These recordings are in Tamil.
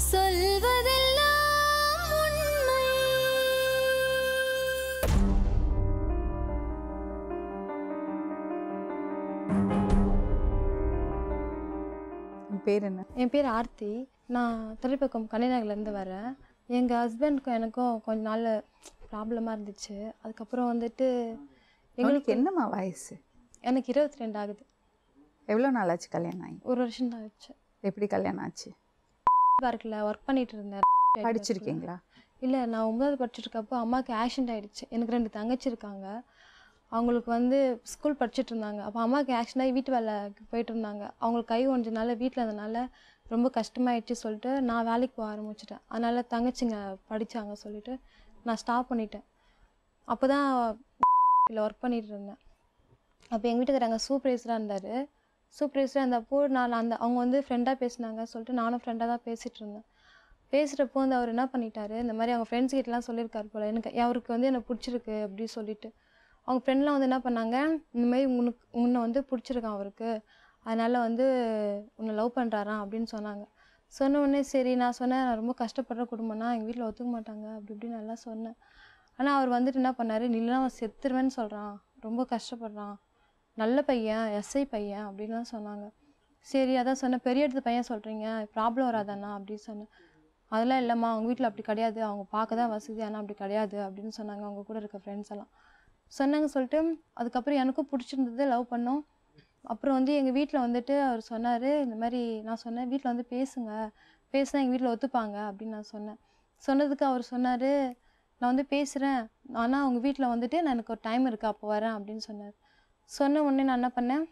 சொல்வதெல்லாம் உண்மை உன் பேர் என்ன என் பேர் ஆர்த்தி நான் திரைப்பக்கம் கன்னிநகர்லேருந்து வரேன் எங்கள் ஹஸ்பண்டுக்கும் எனக்கும் கொஞ்ச நாள் ப்ராப்ளமாக இருந்துச்சு அதுக்கப்புறம் வந்துட்டு உங்களுக்கு என்னம்மா வயசு எனக்கு இருபத்தி ரெண்டு ஆகுது எவ்வளோ நாள் ஆச்சு கல்யாணம் ஆகி ஒரு வருஷம் தான் ஆச்சு எப்படி கல்யாணம் ஆச்சு பார்க்கில் ஒர்க் பண்ணிட்டு இருந்தேன் படிச்சிருக்கீங்களா இல்லை நான் ஒன்பதாவது படிச்சிருக்கப்போ அம்மாவுக்கு ஆக்சிடென்ட் ஆயிடுச்சு எனக்கு ரெண்டு தங்கச்சி இருக்காங்க அவங்களுக்கு வந்து ஸ்கூல் படிச்சுட்டு இருந்தாங்க அப்போ அம்மாவுக்கு ஆக்சிடென்ட் ஆகி வீட்டு வேலைக்கு போயிட்டு இருந்தாங்க அவங்களுக்கு கை ஒன்றனால வீட்டில் இருந்தனால ரொம்ப கஷ்டமாயிடுச்சு சொல்லிட்டு நான் வேலைக்கு போக ஆரம்பிச்சிட்டேன் அதனால் தங்கச்சிங்க படித்தாங்க சொல்லிட்டு நான் ஸ்டாப் பண்ணிட்டேன் அப்போ தான் இல்லை ஒர்க் பண்ணிட்டு இருந்தேன் அப்போ எங்கள் வீட்டுக்காரங்க சூப்பர்வைசராக இருந்தார் சூப்பர்வைசராக இருந்தப்போ நான் அந்த அவங்க வந்து ஃப்ரெண்டாக பேசினாங்க சொல்லிட்டு நானும் ஃப்ரெண்டாக தான் பேசிகிட்டு இருந்தேன் பேசுகிறப்போ வந்து அவர் என்ன பண்ணிட்டாரு இந்த மாதிரி அவங்க ஃப்ரெண்ட்ஸ் கிட்டலாம் சொல்லியிருக்காரு போல் எனக்கு அவருக்கு வந்து எனக்கு பிடிச்சிருக்கு அப்படி சொல்லிட்டு அவங்க ஃப்ரெண்ட்லாம் வந்து என்ன பண்ணாங்க இந்த மாதிரி உனக்கு உன்னை வந்து பிடிச்சிருக்கான் அவருக்கு அதனால் வந்து உன்னை லவ் பண்ணுறாராம் அப்படின்னு சொன்னாங்க சொன்ன உடனே சரி நான் சொன்னேன் நான் ரொம்ப கஷ்டப்படுற குடும்பம்னா எங்கள் வீட்டில் ஒத்துக்க மாட்டாங்க அப்படி இப்படின்னு நல்லா சொன்னேன் ஆனால் அவர் வந்துட்டு என்ன பண்ணாரு நீலாம் அவன் செத்துருவேன்னு சொல்கிறான் ரொம்ப கஷ்டப்படுறான் நல்ல பையன் எஸ்ஐ பையன் அப்படின்லாம் சொன்னாங்க சரி அதான் சொன்னேன் பெரிய இடத்து பையன் சொல்கிறீங்க ப்ராப்ளம் வராதாண்ணா அப்படின்னு சொன்னேன் அதெல்லாம் இல்லைம்மா அவங்க வீட்டில் அப்படி கிடையாது அவங்க பார்க்க தான் வசதி ஆனால் அப்படி கிடையாது அப்படின்னு சொன்னாங்க அவங்க கூட இருக்க ஃப்ரெண்ட்ஸ் எல்லாம் சொன்னாங்க சொல்லிட்டு அதுக்கப்புறம் எனக்கும் பிடிச்சிருந்தது லவ் பண்ணோம் அப்புறம் வந்து எங்கள் வீட்டில் வந்துட்டு அவர் சொன்னார் இந்த மாதிரி நான் சொன்னேன் வீட்டில் வந்து பேசுங்க பேசினா எங்கள் வீட்டில் ஒத்துப்பாங்க அப்படின்னு நான் சொன்னேன் சொன்னதுக்கு அவர் சொன்னார் நான் வந்து பேசுகிறேன் ஆனால் அவங்க வீட்டில் வந்துட்டு நான் எனக்கு ஒரு டைம் இருக்குது அப்போ வரேன் அப்படின்னு சொன்னார் சொன்ன உடனே நான் என்ன பண்ணேன்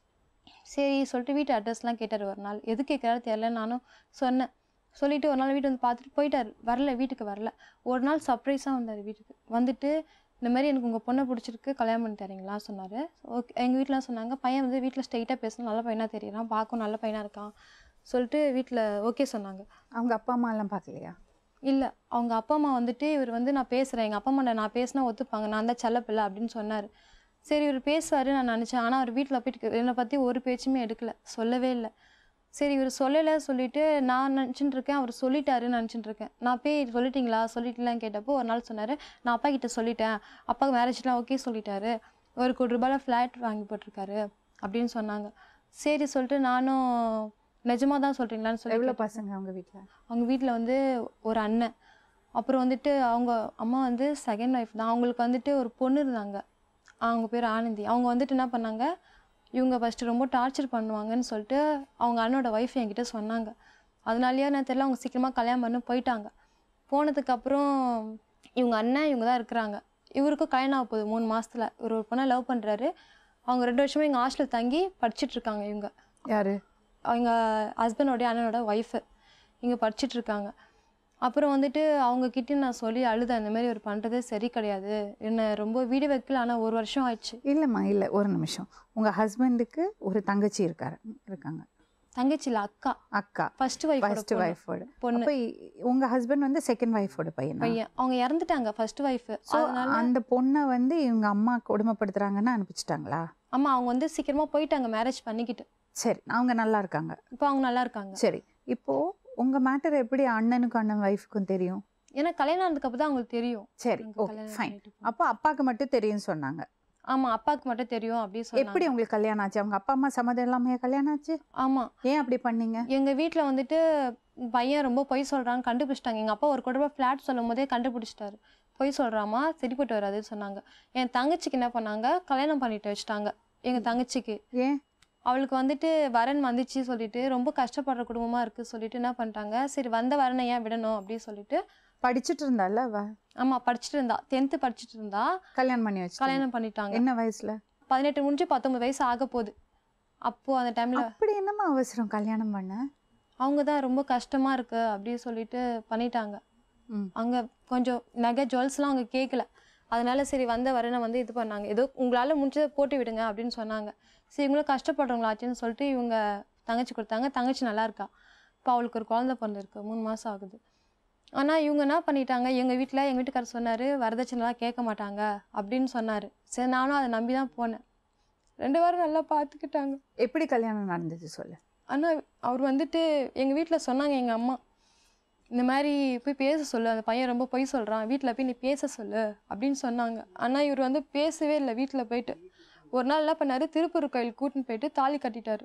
சரி சொல்லிட்டு வீட்டு அட்ரஸ்லாம் கேட்டார் ஒரு நாள் எது கேட்குறாரு தெரில நானும் சொன்னேன் சொல்லிட்டு ஒரு நாள் வீட்டு வந்து பார்த்துட்டு போயிட்டார் வரல வீட்டுக்கு வரல ஒரு நாள் சர்ப்ரைஸாக வந்தார் வீட்டுக்கு வந்துட்டு இந்த மாதிரி எனக்கு உங்கள் பொண்ணை பிடிச்சிருக்கு கல்யாணம் பண்ணி தரீங்களா சொன்னார் ஓகே எங்கள் வீட்டில் சொன்னாங்க பையன் வந்து வீட்டில் ஸ்ட்ரைட்டாக பேசணும் நல்ல பையனாக தெரியறான் பார்க்கும் நல்ல பையனாக இருக்கான் சொல்லிட்டு வீட்டில் ஓகே சொன்னாங்க அவங்க அப்பா அம்மா எல்லாம் பார்க்கலையா இல்லை அவங்க அப்பா அம்மா வந்துட்டு இவர் வந்து நான் பேசுகிறேன் எங்கள் அப்பா அம்மா நான் பேசினா ஒத்துப்பாங்க நான் தான் செல்லப்பில்லை அப்படின்னு சொன்னார் சரி இவர் பேசுவார் நான் நினச்சேன் ஆனால் அவர் வீட்டில் போயிட்டு என்னை பற்றி ஒரு பேச்சுமே எடுக்கல சொல்லவே இல்லை சரி இவர் சொல்லலை சொல்லிட்டு நான் நினச்சிட்டு இருக்கேன் அவர் சொல்லிட்டாருன்னு நினச்சிட்டு இருக்கேன் நான் போய் சொல்லிட்டீங்களா சொல்லிட்டீங்களான்னு கேட்டப்போ ஒரு நாள் சொன்னார் நான் அப்பா கிட்ட சொல்லிட்டேன் அப்பாவுக்கு மேரேஜ்லாம் ஓகே சொல்லிட்டாரு ஒரு கோடி ரூபாயில் ஃப்ளாட் வாங்கி போட்டிருக்காரு அப்படின்னு சொன்னாங்க சரி சொல்லிட்டு நானும் நிஜமாக தான் சொல்கிறீங்களான்னு சொல்லி எவ்வளோ பசங்க அவங்க வீட்டில் அவங்க வீட்டில் வந்து ஒரு அண்ணன் அப்புறம் வந்துட்டு அவங்க அம்மா வந்து செகண்ட் ஒய்ஃப் தான் அவங்களுக்கு வந்துட்டு ஒரு பொண்ணு இருந்தாங்க அவங்க பேர் ஆனந்தி அவங்க வந்துட்டு என்ன பண்ணாங்க இவங்க ஃபஸ்ட்டு ரொம்ப டார்ச்சர் பண்ணுவாங்கன்னு சொல்லிட்டு அவங்க அண்ணனோட ஒய்ஃப் என்கிட்ட சொன்னாங்க அதனாலயே நான் தெரியல அவங்க சீக்கிரமாக கல்யாணம் பண்ணி போயிட்டாங்க போனதுக்கப்புறம் இவங்க அண்ணன் இவங்க தான் இருக்கிறாங்க இவருக்கும் கல்யாணம் ஆக போகுது மூணு மாதத்தில் இவர் ஒரு பொண்ணை லவ் பண்ணுறாரு அவங்க ரெண்டு வருஷமா எங்கள் ஹாஸ்டலில் தங்கி படிச்சிட்டு இருக்காங்க இவங்க யாரு அவங்க ஹஸ்பண்டோடைய அண்ணனோட ஒய்ஃபு இங்கே படிச்சிட்டு இருக்காங்க அப்புறம் வந்துட்டு அவங்க கிட்ட நான் சொல்லி அழுதேன் இந்த மாதிரி ஒரு பண்ணுறதே சரி கிடையாது என்னை ரொம்ப வீடு வைக்கல ஆனால் ஒரு வருஷம் ஆயிடுச்சு இல்லைம்மா இல்லை ஒரு நிமிஷம் உங்கள் ஹஸ்பண்டுக்கு ஒரு தங்கச்சி இருக்காரு இருக்காங்க தங்கச்சியில் அக்கா அக்கா ஃபர்ஸ்ட் ஒய்ஃப் ஃபர்ஸ்ட் ஒய்ஃபோட பொண்ணு. அப்போ உங்கள் ஹஸ்பண்ட் வந்து செகண்ட் ஒய்ஃபோட பையன் பையன் அவங்க இறந்துட்டாங்க ஃபர்ஸ்ட் ஒய்ஃபு ஸோ அந்த பொண்ணை வந்து இவங்க அம்மா கொடுமைப்படுத்துறாங்கன்னு அனுப்பிச்சிட்டாங்களா ஆமா அவங்க வந்து சீக்கிரமாக போயிட்டாங்க மேரேஜ் பண்ணிக்கிட்டு சரி அவங்க நல்லா இருக்காங்க இப்போ அவங்க நல்லா இருக்காங்க சரி இப்போ உங்க மேட்டர் எப்படி அண்ணனுக்கும் அண்ணன் ஒய்ஃப்க்கும் தெரியும் ஏன்னா கல்யாணம் ஆனதுக்கு அப்புறம் தான் அவங்களுக்கு தெரியும் சரி எங்க ஓகே கல்யாணம் ஃபைன் பண்ணிட்டு அப்போ அப்பாவுக்கு மட்டும் தெரியும்னு சொன்னாங்க ஆமா அப்பாவுக்கு மட்டும் தெரியும் அப்படின்னு சொன்னாங்க எப்படி உங்களுக்கு கல்யாணம் ஆச்சு அவங்க அப்பா அம்மா சம்மதம் இல்லாமையா கல்யாணம் ஆச்சு ஆமா ஏன் அப்படி பண்ணீங்க எங்க வீட்ல வந்துட்டு பையன் ரொம்ப பொய் சொல்றான்னு கண்டுபிடிச்சிட்டாங்க எங்க அப்பா ஒரு கூட ஃப்ளாட் சொல்லும் போதே கண்டுபிடிச்சிட்டாரு பொய் சொல்றாமா சரிப்பட்டு வராதுன்னு சொன்னாங்க என் தங்கச்சிக்கு என்ன பண்ணாங்க கல்யாணம் பண்ணிட்டு வச்சுட்டாங்க எங்க தங்கச்சிக்கு ஏன் அவளுக்கு வந்துட்டு வரன் வந்துச்சு சொல்லிட்டு ரொம்ப கஷ்டப்படுற குடும்பமா இருக்கு சொல்லிட்டு என்ன பண்ணிட்டாங்க சரி வந்த வரனை ஏன் விடணும் அப்படின்னு சொல்லிட்டு படிச்சுட்டு இருந்தால அவ ஆமா படிச்சுட்டு இருந்தா டென்த்து படிச்சுட்டு இருந்தா கல்யாணம் பண்ணி வச்சு கல்யாணம் பண்ணிட்டாங்க என்ன வயசுல பதினெட்டு முடிஞ்சு பத்தொன்பது வயசு ஆக போகுது அப்போ அந்த டைம்ல அப்படி என்னம்மா அவசரம் கல்யாணம் பண்ண அவங்க தான் ரொம்ப கஷ்டமா இருக்கு அப்படின்னு சொல்லிட்டு பண்ணிட்டாங்க ம். அங்க கொஞ்சம் நகை ஜுவல்ஸ்லாம் அவங்க கேட்கல அதனால சரி வந்த வரனை வந்து இது பண்ணாங்க ஏதோ உங்களால முடிஞ்சதை போட்டு விடுங்க அப்படின்னு சொன்னாங்க சரி இவங்களும் கஷ்டப்படுறவங்களாச்சுன்னு சொல்லிட்டு இவங்க தங்கச்சி கொடுத்தாங்க தங்கச்சி நல்லா இருக்கா இப்போ அவளுக்கு ஒரு குழந்தை பிறந்திருக்கு மூணு மாசம் ஆகுது ஆனா இவங்க என்ன பண்ணிட்டாங்க எங்க வீட்டில் எங்க வீட்டுக்காரர் சொன்னாரு வரதட்சணைலாம் கேட்க மாட்டாங்க அப்படின்னு சொன்னாரு சரி நானும் அதை நம்பி தான் போனேன் ரெண்டு வாரம் நல்லா பார்த்துக்கிட்டாங்க எப்படி கல்யாணம் நடந்துச்சு சொல்லு ஆனால் அவர் வந்துட்டு எங்கள் வீட்டில் சொன்னாங்க எங்கள் அம்மா இந்த மாதிரி போய் பேச சொல்லு அந்த பையன் ரொம்ப பொய் சொல்கிறான் வீட்டில் போய் நீ பேச சொல்லு அப்படின்னு சொன்னாங்க ஆனால் இவர் வந்து பேசவே இல்லை வீட்டில் போயிட்டு ஒரு நாள் என்ன பண்ணாரு திருப்பூர் கோயில் கூட்டின்னு போயிட்டு தாலி கட்டிட்டாரு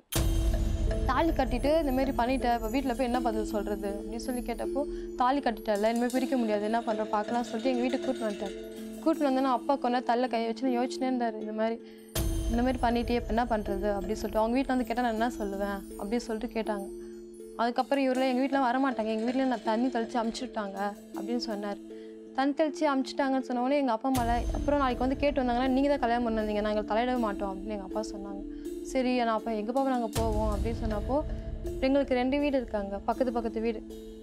தாலி கட்டிட்டு இந்த மாதிரி பண்ணிட்டேன் இப்போ வீட்டில் போய் என்ன பதில் சொல்கிறது அப்படின்னு சொல்லி கேட்டப்போ தாலி கட்டிட்டல இனிமேல் பிரிக்க முடியாது என்ன பண்ணுறோம் பார்க்கலாம் சொல்லிட்டு எங்கள் வீட்டுக்கு கூட்டின்னு வந்துட்டார் கூட்டின்னு வந்தோன்னா அப்பா கொண்டா தள்ள கை வச்சு யோசிச்சுனே இருந்தார் இந்த மாதிரி இந்த மாதிரி பண்ணிட்டே இப்போ என்ன பண்ணுறது அப்படின்னு சொல்லிட்டு அவங்க வீட்டில் வந்து கேட்டால் நான் என்ன சொல்லுவேன் அப்படின்னு சொல்லிட்டு கேட்டாங்க அதுக்கப்புறம் இவரில் எங்கள் வீட்டில் வரமாட்டாங்க எங்கள் வீட்டில் நான் தண்ணி தெளித்து அமுச்சுட்டாங்க அப்படின்னு சொன்னார் தண்ணி தெளித்து அமுச்சுட்டாங்கன்னு சொன்னோடனே எங்கள் அப்பா அம்மால அப்புறம் நாளைக்கு வந்து கேட்டு வந்தாங்கன்னா நீங்கள் தான் கல்யாணம் பண்ண வந்தீங்க நாங்கள் தலையிடவே மாட்டோம் அப்படின்னு எங்கள் அப்பா சொன்னாங்க சரி நான் அப்போ எங்கள் பாப்பா நாங்கள் போவோம் அப்படின்னு சொன்னப்போ எங்களுக்கு ரெண்டு வீடு இருக்காங்க பக்கத்து பக்கத்து வீடு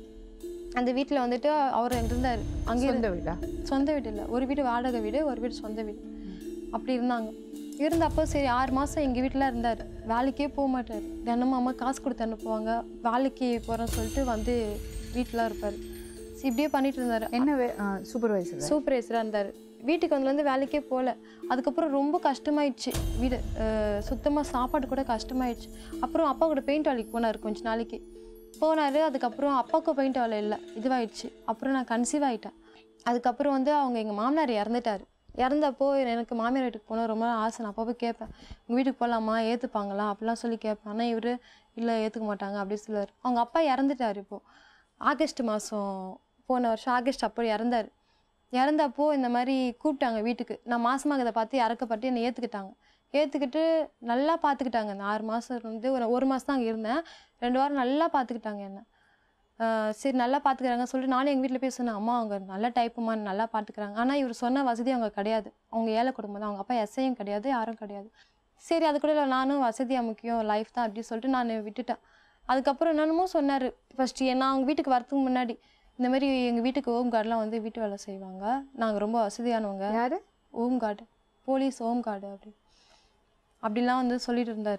அந்த வீட்டில் வந்துட்டு அவர் இருந்தார் அங்கே சொந்த வீடா சொந்த வீடு இல்லை ஒரு வீடு வாடகை வீடு ஒரு வீடு சொந்த வீடு அப்படி இருந்தாங்க இருந்தப்போ சரி ஆறு மாதம் எங்கள் வீட்டில் இருந்தார் வேலைக்கே போக மாட்டார் தினமும் அம்மா காசு கொடுத்து அனுப்புவாங்க வேலைக்கு போகிறேன்னு சொல்லிட்டு வந்து வீட்டில் இருப்பார் இப்படியே பண்ணிட்டு இருந்தார் என்ன சூப்பர்வைசர் சூப்பர்வைசராக இருந்தார் வீட்டுக்கு வந்து வேலைக்கே போகல அதுக்கப்புறம் ரொம்ப கஷ்டமாயிடுச்சு வீடு சுத்தமாக சாப்பாடு கூட கஷ்டமாயிடுச்சு அப்புறம் அப்பா கூட பெயிண்ட் வேலைக்கு போனார் கொஞ்ச நாளைக்கு போனார் அதுக்கப்புறம் அப்பாவுக்கு பெயிண்ட் வேலை இல்லை இதுவாயிடுச்சு அப்புறம் நான் கன்சீவ் ஆகிட்டேன் அதுக்கப்புறம் வந்து அவங்க எங்கள் மாமனார் இறந்துட்டார் இறந்தப்போ எனக்கு மாமியார் வீட்டுக்கு போனால் ரொம்ப ஆசை நான் அப்போ போய் கேட்பேன் உங்கள் வீட்டுக்கு போகலாமா ஏற்றுப்பாங்களா அப்படிலாம் சொல்லி கேட்பேன் ஆனால் இவர் இல்லை ஏற்றுக்க மாட்டாங்க அப்படி சொல்லுவார் அவங்க அப்பா இறந்துட்டார் இப்போது ஆகஸ்ட் மாதம் போன வருஷம் ஆகஸ்ட் அப்போ இறந்தார் இறந்தப்போ இந்த மாதிரி கூப்பிட்டாங்க வீட்டுக்கு நான் மாசமாக இதை பார்த்து இறக்கப்பட்டு என்னை ஏற்றுக்கிட்டாங்க ஏற்றுக்கிட்டு நல்லா பார்த்துக்கிட்டாங்க இந்த ஆறு மாதம் இருந்து ஒரு ஒரு மாதம் தான் அங்கே இருந்தேன் ரெண்டு வாரம் நல்லா பார்த்துக்கிட்டாங்க என்ன ஆஹ் சரி நல்லா பார்த்துக்கிறாங்க சொல்லிட்டு நானும் எங்கள் வீட்டில் போய் சொன்னேன் அம்மா அவங்க நல்ல டைப்புமா நல்லா பார்த்துக்கிறாங்க ஆனால் இவர் சொன்ன வசதி அவங்க கிடையாது அவங்க ஏழை குடும்பம் தான் அவங்க அப்பா எஸ்ஐயும் கிடையாது யாரும் கிடையாது சரி அது கூட இல்லை நானும் வசதியாக முக்கியம் லைஃப் தான் அப்படின்னு சொல்லிட்டு நான் விட்டுட்டேன் அதுக்கப்புறம் என்னென்னமோ சொன்னார் ஃபஸ்ட்டு நான் அவங்க வீட்டுக்கு வரதுக்கு முன்னாடி இந்த மாதிரி எங்கள் வீட்டுக்கு ஹோம் கார்டெலாம் வந்து வீட்டு வேலை செய்வாங்க நாங்கள் ரொம்ப வசதியானவங்க யாரு home guard police home guard அப்படி அப்படிலாம் வந்து சொல்லிட்டு இருந்தார்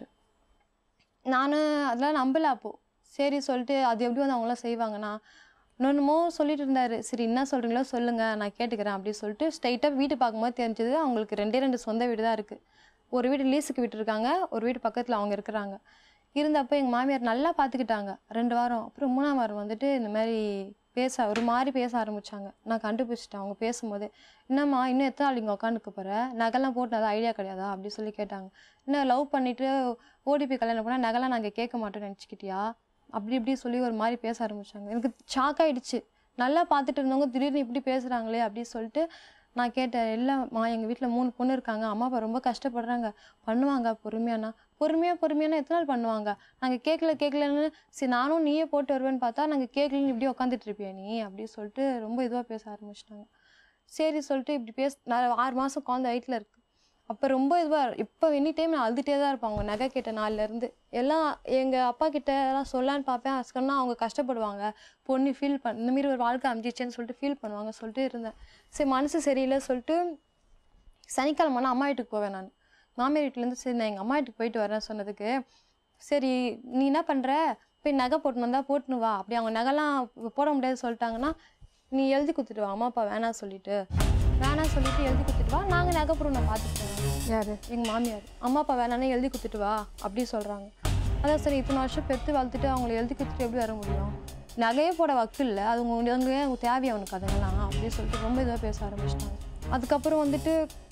நான் அதெல்லாம் நம்பல அப்போது சரி சொல்லிட்டு அது எப்படி வந்து அவங்களாம் செய்வாங்கன்னா இன்னொன்றுமோ சொல்லிட்டு இருந்தார் சரி என்ன சொல்கிறீங்களோ சொல்லுங்கள் நான் கேட்டுக்கிறேன் அப்படின்னு சொல்லிட்டு ஸ்ட்ரைட்டாக வீடு பார்க்கும்போது தெரிஞ்சது அவங்களுக்கு ரெண்டே ரெண்டு சொந்த வீடு தான் இருக்குது ஒரு வீடு லீஸுக்கு விட்டுருக்காங்க ஒரு வீடு பக்கத்தில் அவங்க இருக்கிறாங்க இருந்தப்போ எங்கள் மாமியார் நல்லா பார்த்துக்கிட்டாங்க ரெண்டு வாரம் அப்புறம் மூணாம் வாரம் வந்துட்டு இந்த மாதிரி பேச ஒரு மாதிரி பேச ஆரம்பித்தாங்க நான் கண்டுபிடிச்சிட்டேன் அவங்க பேசும்போதே என்னம்மா இன்னும் எத்தனை நாள் இங்கே உட்காந்துக்க போகிற நகைலாம் போட்டு அது ஐடியா கிடையாதா அப்படி சொல்லி கேட்டாங்க என்ன லவ் பண்ணிவிட்டு ஓடிபி கல்யாணம் பண்ணால் நகைலாம் நாங்கள் கேட்க மாட்டோம்னு நினச்சிக்கிட்டியா அப்படி இப்படி சொல்லி ஒரு மாதிரி பேச ஆரம்பிச்சாங்க எனக்கு ஷாக் ஆயிடுச்சு நல்லா பார்த்துட்டு இருந்தவங்க திடீர்னு இப்படி பேசுகிறாங்களே அப்படின்னு சொல்லிட்டு நான் கேட்டேன் இல்லைம்மா எங்கள் வீட்டில் மூணு பொண்ணு இருக்காங்க அம்மா அப்பா ரொம்ப கஷ்டப்படுறாங்க பண்ணுவாங்க பொறுமையானா பொறுமையாக பொறுமையானா எத்தனை நாள் பண்ணுவாங்க நாங்கள் கேட்கல கேட்கலன்னு சரி நானும் நீயே போட்டு வருவேன்னு பார்த்தா நாங்கள் கேட்கலன்னு இப்படி உட்காந்துட்டு இருப்பியா நீ அப்படின்னு சொல்லிட்டு ரொம்ப இதுவாக பேச ஆரம்பிச்சிட்டாங்க சரி சொல்லிட்டு இப்படி பேச நான் ஆறு மாதம் குழந்தை வயிற்றில் இருக்கு அப்போ ரொம்ப இதுவாக இப்போ எனி டைம் நான் அழுதுகிட்டே தான் இருப்பேன் அவங்க நகை கேட்ட நாள்லேருந்து எல்லாம் எங்கள் அப்பா கிட்ட எல்லாம் சொல்லலான்னு பார்ப்பேன் சொன்னால் அவங்க கஷ்டப்படுவாங்க பொண்ணு ஃபீல் பண் இந்த மாதிரி ஒரு வாழ்க்கை அமைச்சிச்சேன்னு சொல்லிட்டு ஃபீல் பண்ணுவாங்க சொல்லிட்டு இருந்தேன் சரி மனசு சரியில்லை சொல்லிட்டு சனிக்கிழமைனா அம்மா வீட்டுக்கு போவேன் நான் மாமியார் வீட்டிலேருந்து சரி நான் எங்கள் அம்மா வீட்டுக்கு போயிட்டு வரேன் சொன்னதுக்கு சரி நீ என்ன பண்ணுற போய் நகை போட்டுன்னு வந்தால் போட்டுன்னு வா அப்படி அவங்க நகைலாம் போட முடியாது சொல்லிட்டாங்கன்னா நீ எழுதி கொடுத்துட்டு வா அம்மா அப்பா வேணாம் சொல்லிட்டு வேணாம் சொல்லிட்டு எழுதி கொடுத்துட்டு வா நாங்கள் நகை போடுறோம் நான் பார்த்துக்கிறேன் யாரு எங்கள் மாமியார் அம்மா அப்பா வேணானே எழுதி கொடுத்துட்டு வா அப்படி சொல்கிறாங்க அதான் சரி இத்தனை வருஷம் பெற்று வளர்த்துட்டு அவங்கள எழுதி கொடுத்துட்டு எப்படி வர முடியும் நகையே போட வக்கு இல்லை அது உங்க அவங்க அவங்க தேவையா அவனுக்கு அதெல்லாம் அப்படின்னு சொல்லிட்டு ரொம்ப இதாக பேச ஆரம்பிச்சிட்டாங்க அதுக்கப்புறம் வந்துட்டு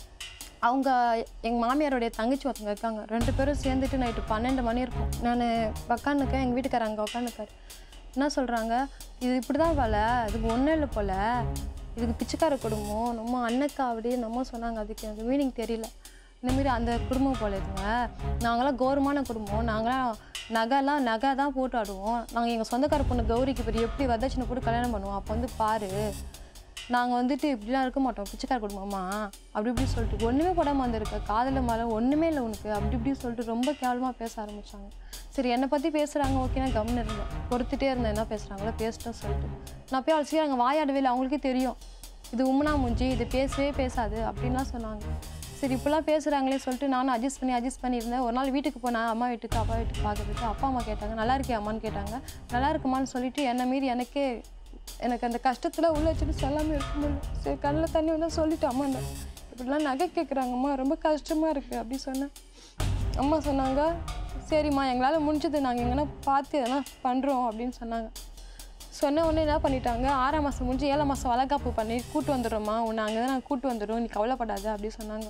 அவங்க எங்கள் மாமியாருடைய தங்கச்சி ஒருத்தவங்க இருக்காங்க ரெண்டு பேரும் சேர்ந்துட்டு நைட்டு பன்னெண்டு மணி இருக்கும் நான் உக்காந்துக்கேன் எங்கள் வீட்டுக்காரர் அங்கே உக்காந்துக்காரு என்ன சொல்கிறாங்க இது இப்படி தான் போல இதுக்கு ஒன்றும் இல்லை போல இதுக்கு பிச்சைக்கார குடும்பம் நம்ம அண்ணக்கா அப்படி நம்ம சொன்னாங்க அதுக்கு எனக்கு மீனிங் தெரியல இந்தமாரி அந்த குடும்பம் போல இதுங்க நாங்களாம் கௌரவமான குடும்பம் நாங்களாம் நகைலாம் நகை தான் போட்டு ஆடுவோம் நாங்கள் எங்கள் சொந்தக்கார பொண்ணு கௌரிக்கு பெரிய எப்படி வரதட்சணை போட்டு கல்யாணம் பண்ணுவோம் அப்போ வந்து பாரு நாங்கள் வந்துட்டு இப்படிலாம் இருக்க மாட்டோம் பிச்சைக்கார குடும்பமா அப்படி இப்படி சொல்லிட்டு ஒன்றுமே போடாமல் வந்திருக்க காதல மேலே ஒன்றுமே இல்லை உனக்கு அப்படி இப்படி சொல்லிட்டு ரொம்ப கேவலமாக பேச ஆரம்பித்தாங்க சரி என்னை பற்றி பேசுகிறாங்க ஓகே நான் கம்னு இருந்தேன் பொறுத்துட்டே இருந்தேன் என்ன பேசுகிறாங்களோ பேசிட்டோம் சொல்லிட்டு நான் போய் அழைச்சி அங்கே வாயாடவே இல்லை அவங்களுக்கே தெரியும் இது உம்னா மூஞ்சி இது பேசவே பேசாது அப்படின்லாம் சொன்னாங்க சரி இப்படிலாம் பேசுகிறாங்களே சொல்லிட்டு நானும் அட்ஜஸ்ட் பண்ணி அட்ஜஸ்ட் பண்ணியிருந்தேன் ஒரு நாள் வீட்டுக்கு போனேன் அம்மா வீட்டுக்கு அப்பா வீட்டுக்கு பார்க்கறதுக்கு அப்பா அம்மா கேட்டாங்க நல்லா இருக்கே அம்மான்னு கேட்டாங்க நல்லா இருக்குமான்னு சொல்லிட்டு என்னை மீறி எனக்கே எனக்கு அந்த கஷ்டத்தில் உள்ள வச்சுட்டு சொல்லாமல் இருக்க முடியல சரி கண்ணில் தண்ணி வந்து சொல்லிட்டு அம்மா இப்படிலாம் நகை கேட்குறாங்கம்மா ரொம்ப கஷ்டமாக இருக்குது அப்படி சொன்னேன் அம்மா சொன்னாங்க சரிம்மா எங்களால் முடிஞ்சது நாங்கள் எங்கன்னா பார்த்து எதனா பண்ணுறோம் அப்படின்னு சொன்னாங்க சொன்ன உடனே என்ன பண்ணிட்டாங்க ஆறாம் மாதம் முடிஞ்சு ஏழாம் மாதம் வளகாப்பு பண்ணி கூட்டு வந்துடுறோம்மா உன்னை அங்கே தான் நான் கூட்டு வந்துடும் நீ கவலைப்படாத அப்படி சொன்னாங்க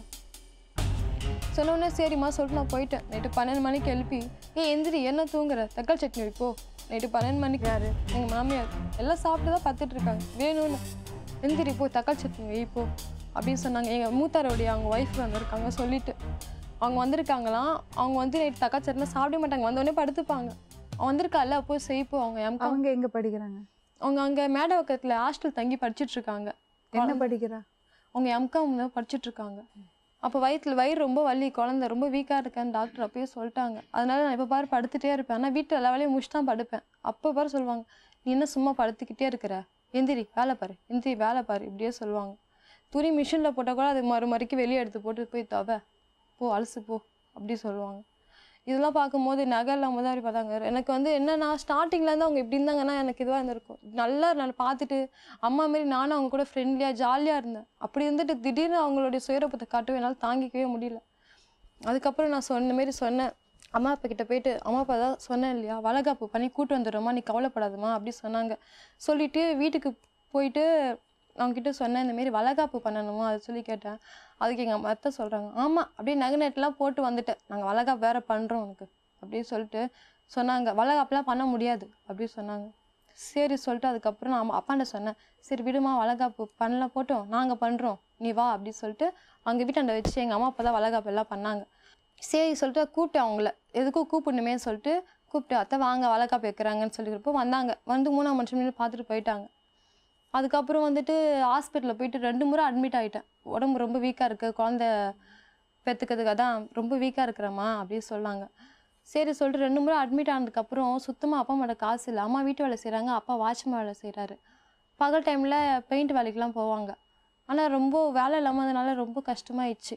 சொன்ன உடனே சரிம்மா சொல்லிட்டு நான் போயிட்டேன் நைட்டு பன்னெண்டு மணிக்கு எழுப்பி ஏய் எந்திரி என்ன தூங்குற தக்காளி சட்னி வைப்போ நைட்டு பன்னெண்டு மணிக்கு யாரு எங்கள் மாமியார் எல்லாம் சாப்பிட்டு தான் பார்த்துட்டு இருக்காங்க வேணும்னு எந்திரி போ தக்காளி சட்னி வைப்போ அப்படின்னு சொன்னாங்க எங்கள் மூத்தாரோடைய அவங்க ஒய்ஃப் வந்திருக்காங்க சொல்லிட்டு அவங்க வந்திருக்காங்களாம் அவங்க வந்து நைட்டு தக்காளி சட்னி சாப்பிட மாட்டாங்க வந்தோடனே படுத்துப்பாங்க அவன் வந்திருக்கால போய் செய்ப்போ அவங்க எம்கா அவங்க எங்க படிக்கிறாங்க அவங்க அங்கே மேடவக்கத்தில் ஹாஸ்டல் தங்கி படிச்சுட்டு இருக்காங்க என்ன படிக்கிறா அவங்க எம்காம் தான் படிச்சுட்டு இருக்காங்க அப்போ வயிற்றுல வயிறு ரொம்ப வலி குழந்தை ரொம்ப வீக்காக இருக்கேன்னு டாக்டர் அப்பயே சொல்லிட்டாங்க அதனால நான் இப்போ பாரு படுத்துட்டே இருப்பேன் ஆனால் வீட்டில் எல்லா வேலையும் முடிச்சு தான் படுப்பேன் அப்போ பாரு சொல்லுவாங்க நீ என்ன சும்மா படுத்துக்கிட்டே இருக்கிற எந்திரி வேலை பாரு எந்திரி வேலை பாரு இப்படியே சொல்லுவாங்க துணி மிஷினில் போட்டால் கூட அது மறு மறுக்கி வெளியே எடுத்து போட்டு போய் தவ போ அலசு போ அப்படி சொல்லுவாங்க இதெல்லாம் பார்க்கும்போது நகை இல்லாமல் தான் அப்படி பார்த்தாங்க எனக்கு வந்து என்னன்னா ஸ்டார்டிங்லேருந்து அவங்க இப்படி இருந்தாங்கன்னா எனக்கு இதுவாக இருந்திருக்கும் நல்லா நான் பார்த்துட்டு அம்மா மாரி நானும் அவங்க கூட ஃப்ரெண்ட்லியாக ஜாலியாக இருந்தேன் அப்படி இருந்துட்டு திடீர்னு அவங்களுடைய சுயரூபத்தை காட்டவே என்னால் தாங்கிக்கவே முடியல அதுக்கப்புறம் நான் சொன்ன மாரி சொன்னேன் அம்மா அப்பா கிட்ட போயிட்டு அம்மா அப்பா தான் சொன்னேன் இல்லையா வளகாப்பு பண்ணி கூட்டு வந்துடுறோமா நீ கவலைப்படாதம்மா அப்படி சொன்னாங்க சொல்லிட்டு வீட்டுக்கு போயிட்டு அவங்ககிட்ட சொன்னேன் இந்த மாரி வளகாப்பு பண்ணணுமா அது சொல்லி கேட்டேன் அதுக்கு எங்கள் அம்மா அத்தை சொல்கிறாங்க ஆமாம் அப்படியே நகை நெட்லாம் போட்டு வந்துட்டேன் நாங்கள் வளகாப்பு வேறு பண்ணுறோம் உனக்கு அப்படின்னு சொல்லிட்டு சொன்னாங்க வளகாப்புலாம் பண்ண முடியாது அப்படி சொன்னாங்க சரி சொல்லிட்டு அதுக்கப்புறம் நான் அம்மா- அப்பாண்ட சொன்னேன் சரி விடுமா வளகாப்பு பண்ணலாம் போட்டோம் நாங்கள் பண்ணுறோம் நீ வா அப்படி சொல்லிட்டு அங்கே வீட்டாண்ட வச்சு எங்கள் அம்மா அப்பா தான் வளகாப்பு எல்லாம் பண்ணாங்க சரி சொல்லிட்டு கூப்பிட்டேன் அவங்கள எதுக்கும் கூப்பிடணுமே சொல்லிட்டு கூப்பிட்டு அத்தை வாங்க வளகாப்பு வைக்கிறாங்கன்னு சொல்லிக்கிறப்போ வந்தாங்க வந்து மூணாம் மனுஷன் நின்னு பார்த்துட்டு போயிட்டாங்க அதுக்கப்புறம் வந்துட்டு ஹாஸ்பிட்டலில் போயிட்டு ரெண்டு முறை அட்மிட் ஆகிட்டேன் உடம்பு ரொம்ப வீக்காக இருக்குது குழந்த பெற்றுக்கிறதுக்கு அதான் ரொம்ப வீக்காக இருக்கிறம்மா அப்படின்னு சொன்னாங்க சரி சொல்லிட்டு ரெண்டு முறை அட்மிட் ஆனதுக்கப்புறம் சுத்தமாக அப்பா அம்மாட்ட காசு இல்லை அம்மா வீட்டு வேலை செய்கிறாங்க அப்பா வாட்ச்மேன் வேலை செய்கிறாரு பகல் டைமில் பெயிண்ட் வேலைக்கெலாம் போவாங்க ஆனால் ரொம்ப வேலை இல்லாமதுனால ரொம்ப கஷ்டமாயிடுச்சு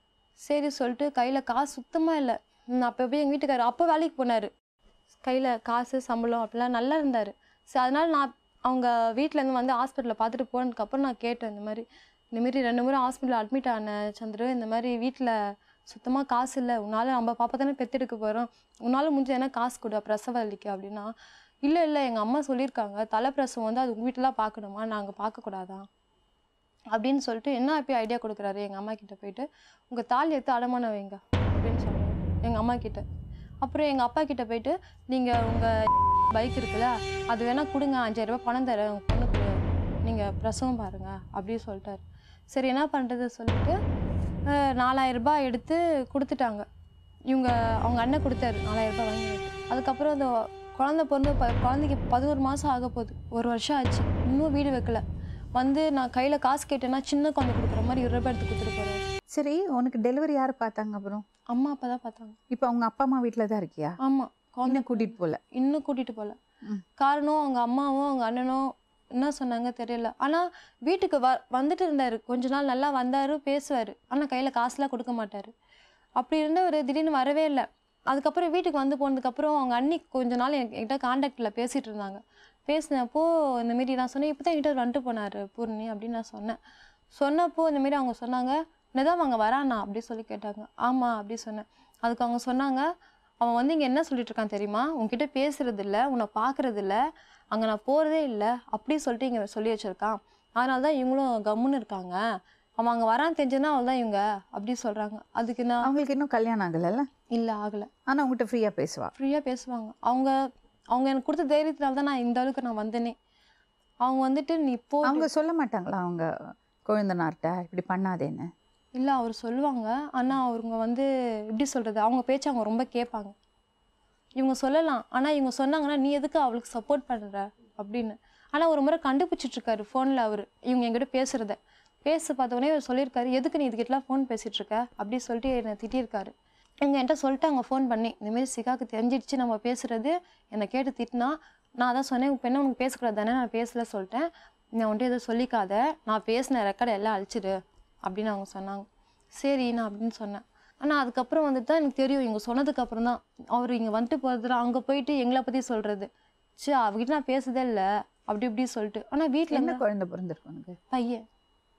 சரி சொல்லிட்டு கையில் காசு சுத்தமாக இல்லை நான் அப்போ போய் எங்கள் வீட்டுக்காரர் அப்போ வேலைக்கு போனார் கையில் காசு சம்பளம் அப்படிலாம் நல்லா இருந்தார் சரி அதனால் நான் அவங்க வீட்டிலேருந்து வந்து ஹாஸ்பிட்டலில் பார்த்துட்டு போனதுக்கப்புறம் நான் கேட்டேன் இந்த மாதிரி இந்த மாதிரி ரெண்டு முறை ஹாஸ்பிட்டலில் அட்மிட் ஆனேன் சந்திரு இந்த மாதிரி வீட்டில் சுத்தமாக காசு இல்லை உன்னால் நம்ம பாப்பா தானே பெத்தெடுக்க போகிறோம் உன்னால் முடிஞ்ச என்ன காசு கொடு பிரசவ வலிக்கு அப்படின்னா இல்லை இல்லை எங்கள் அம்மா சொல்லியிருக்காங்க தலை பிரசவம் வந்து அது உங்கள் வீட்டிலாம் பார்க்கணுமா நாங்கள் பார்க்கக்கூடாதா அப்படின்னு சொல்லிட்டு என்ன அப்படி ஐடியா கொடுக்குறாரு எங்கள் அம்மா கிட்ட போயிட்டு உங்கள் தாலி எடுத்து அடமானம் வைங்க அப்படின்னு சொல்கிறாங்க எங்கள் அம்மா கிட்ட அப்புறம் எங்கள் அப்பா கிட்ட போயிட்டு நீங்கள் உங்கள் பைக் இருக்குல்ல அது வேணால் கொடுங்க அஞ்சாயிரம் ரூபாய் பணம் தரேன் உங்கள் பொண்ணுக்கு நீங்கள் பிரசவம் பாருங்க அப்படின்னு சொல்லிட்டாரு சரி என்ன பண்ணுறது சொல்லிட்டு அஹ், நாலாயிரம் ரூபாய் எடுத்து கொடுத்துட்டாங்க இவங்க அவங்க அண்ணன் கொடுத்தாரு நாலாயிரம் ரூபாய் வாங்கி அதுக்கப்புறம் அந்த குழந்தை பிறந்து ப குழந்தைக்கு பதினோரு மாதம் ஆக போகுது ஒரு வருஷம் ஆச்சு இன்னும் வீடு வைக்கல வந்து நான் கையில் காசு கேட்டேன்னா சின்ன குழந்தை கொடுக்குற மாதிரி இருபது ரூபாய் எடுத்து கொடுத்துட்டு போகிறாரு சரி உனக்கு டெலிவரி யார் பார்த்தாங்க அப்புறம் அம்மா அப்பா தான் பார்த்தாங்க இப்போ அவங்க அப்பா அம்மா வீட்டில் தான் இருக்கியா ஆமாம் குழந்தை இன்னும் கூட்டிட்டு போல இன்னும் கூட்டிகிட்டு போகல ம். காரணம் அவங்க அம்மாவும் அவங்க அண்ணனும் என்ன சொன்னாங்க தெரியல ஆனால் வீட்டுக்கு வ வந்துட்டு இருந்தார் கொஞ்ச நாள் நல்லா வந்தார் பேசுவார் ஆனால் கையில் காசுலாம் கொடுக்க மாட்டார் அப்படி இருந்தவர் திடீர்னு வரவே இல்லை அதுக்கப்புறம் வீட்டுக்கு வந்து போனதுக்கப்புறம் அவங்க அண்ணி கொஞ்ச நாள் எனக்கு என்கிட்ட காண்டாக்டில் பேசிகிட்டு இருந்தாங்க பேசினப்போ இந்த மாரி நான் சொன்னேன் இப்போ தான் என்கிட்ட வந்துட்டு போனார் பூர்ணி அப்படின்னு நான் சொன்னேன் சொன்னப்போ இந்த மாரி அவங்க சொன்னாங்க நிதம் அவங்க வரானா அப்படி சொல்லி கேட்டாங்க ஆமாம் அப்படி சொன்னேன் அதுக்கு அவங்க சொன்னாங்க அவன் வந்து இங்கே என்ன சொல்லிட்டு இருக்கான் தெரியுமா உன்கிட்ட பேசுறது இல்ல உன்னை பார்க்கறது இல்ல அங்கே நான் போகிறதே இல்லை அப்படி சொல்லிட்டு இங்கே சொல்லி வச்சுருக்கான் அதனால தான் இவங்களும் கம்முன்னு இருக்காங்க அவன் அங்கே வரான்னு தெரிஞ்சுன்னா அவள் தான் இவங்க அப்படி சொல்கிறாங்க அதுக்கு நான் அவங்களுக்கு இன்னும் கல்யாணம் ஆகலைல்ல இல்லை ஆகலை ஆனால் உங்ககிட்ட ஃப்ரீயாக பேசுவா ஃப்ரீயாக பேசுவாங்க அவங்க அவங்க எனக்கு கொடுத்த தைரியத்தினால தான் நான் இந்த அளவுக்கு நான் வந்தேனே அவங்க வந்துட்டு நீ இப்போ அவங்க சொல்ல மாட்டாங்களா அவங்க குழந்தனார்ட்ட இப்படி பண்ணாதேன்னு இல்லை அவர் சொல்லுவாங்க ஆனால் அவங்க வந்து எப்படி சொல்கிறது அவங்க பேச்சு அவங்க ரொம்ப கேட்பாங்க இவங்க சொல்லலாம் ஆனால் இவங்க சொன்னாங்கன்னா நீ எதுக்கு அவளுக்கு சப்போர்ட் பண்ணுற அப்படின்னு ஆனால் ஒரு முறை கண்டுபிடிச்சிட்டு இருக்காரு ஃபோனில் அவர் இவங்க என்கிட்ட பேசுகிறத பேச பார்த்தோன்னே அவர் சொல்லியிருக்காரு எதுக்கு நீ இதுக்கிட்டலாம் ஃபோன் பேசிகிட்டு இருக்க அப்படி சொல்லிட்டு என்னை திட்டியிருக்காரு இவங்க என்கிட்ட சொல்லிட்டாங்க ஃபோன் பண்ணி இந்தமாரி சிகாக்கு தெரிஞ்சிடுச்சு நம்ம பேசுகிறது என்னை கேட்டு திட்டினா நான் அதான் சொன்னேன் இப்போ என்ன உனக்கு பேசக்கூடாது தானே நான் பேசல சொல்லிட்டேன் நீ அவன்கிட்ட எதுவும் சொல்லிக்காத நான் பேசின ரெக்கார்டை எல்லாம் அழிச்சிடு அப்படின்னு அவங்க சொன்னாங்க சரி நான் அப்படின்னு சொன்னேன் ஆனால் அதுக்கப்புறம் வந்துட்டு தான் எனக்கு தெரியும் இவங்க சொன்னதுக்கப்புறம் தான் அவர் இங்கே வந்துட்டு போகிறதுல அங்கே போயிட்டு எங்களை பற்றி சொல்கிறது சே அவகிட்ட நான் பேசுதே இல்லை அப்படி இப்படி சொல்லிட்டு ஆனால் வீட்டில் என்ன குழந்தை பிறந்திருக்கு உனக்கு பையன்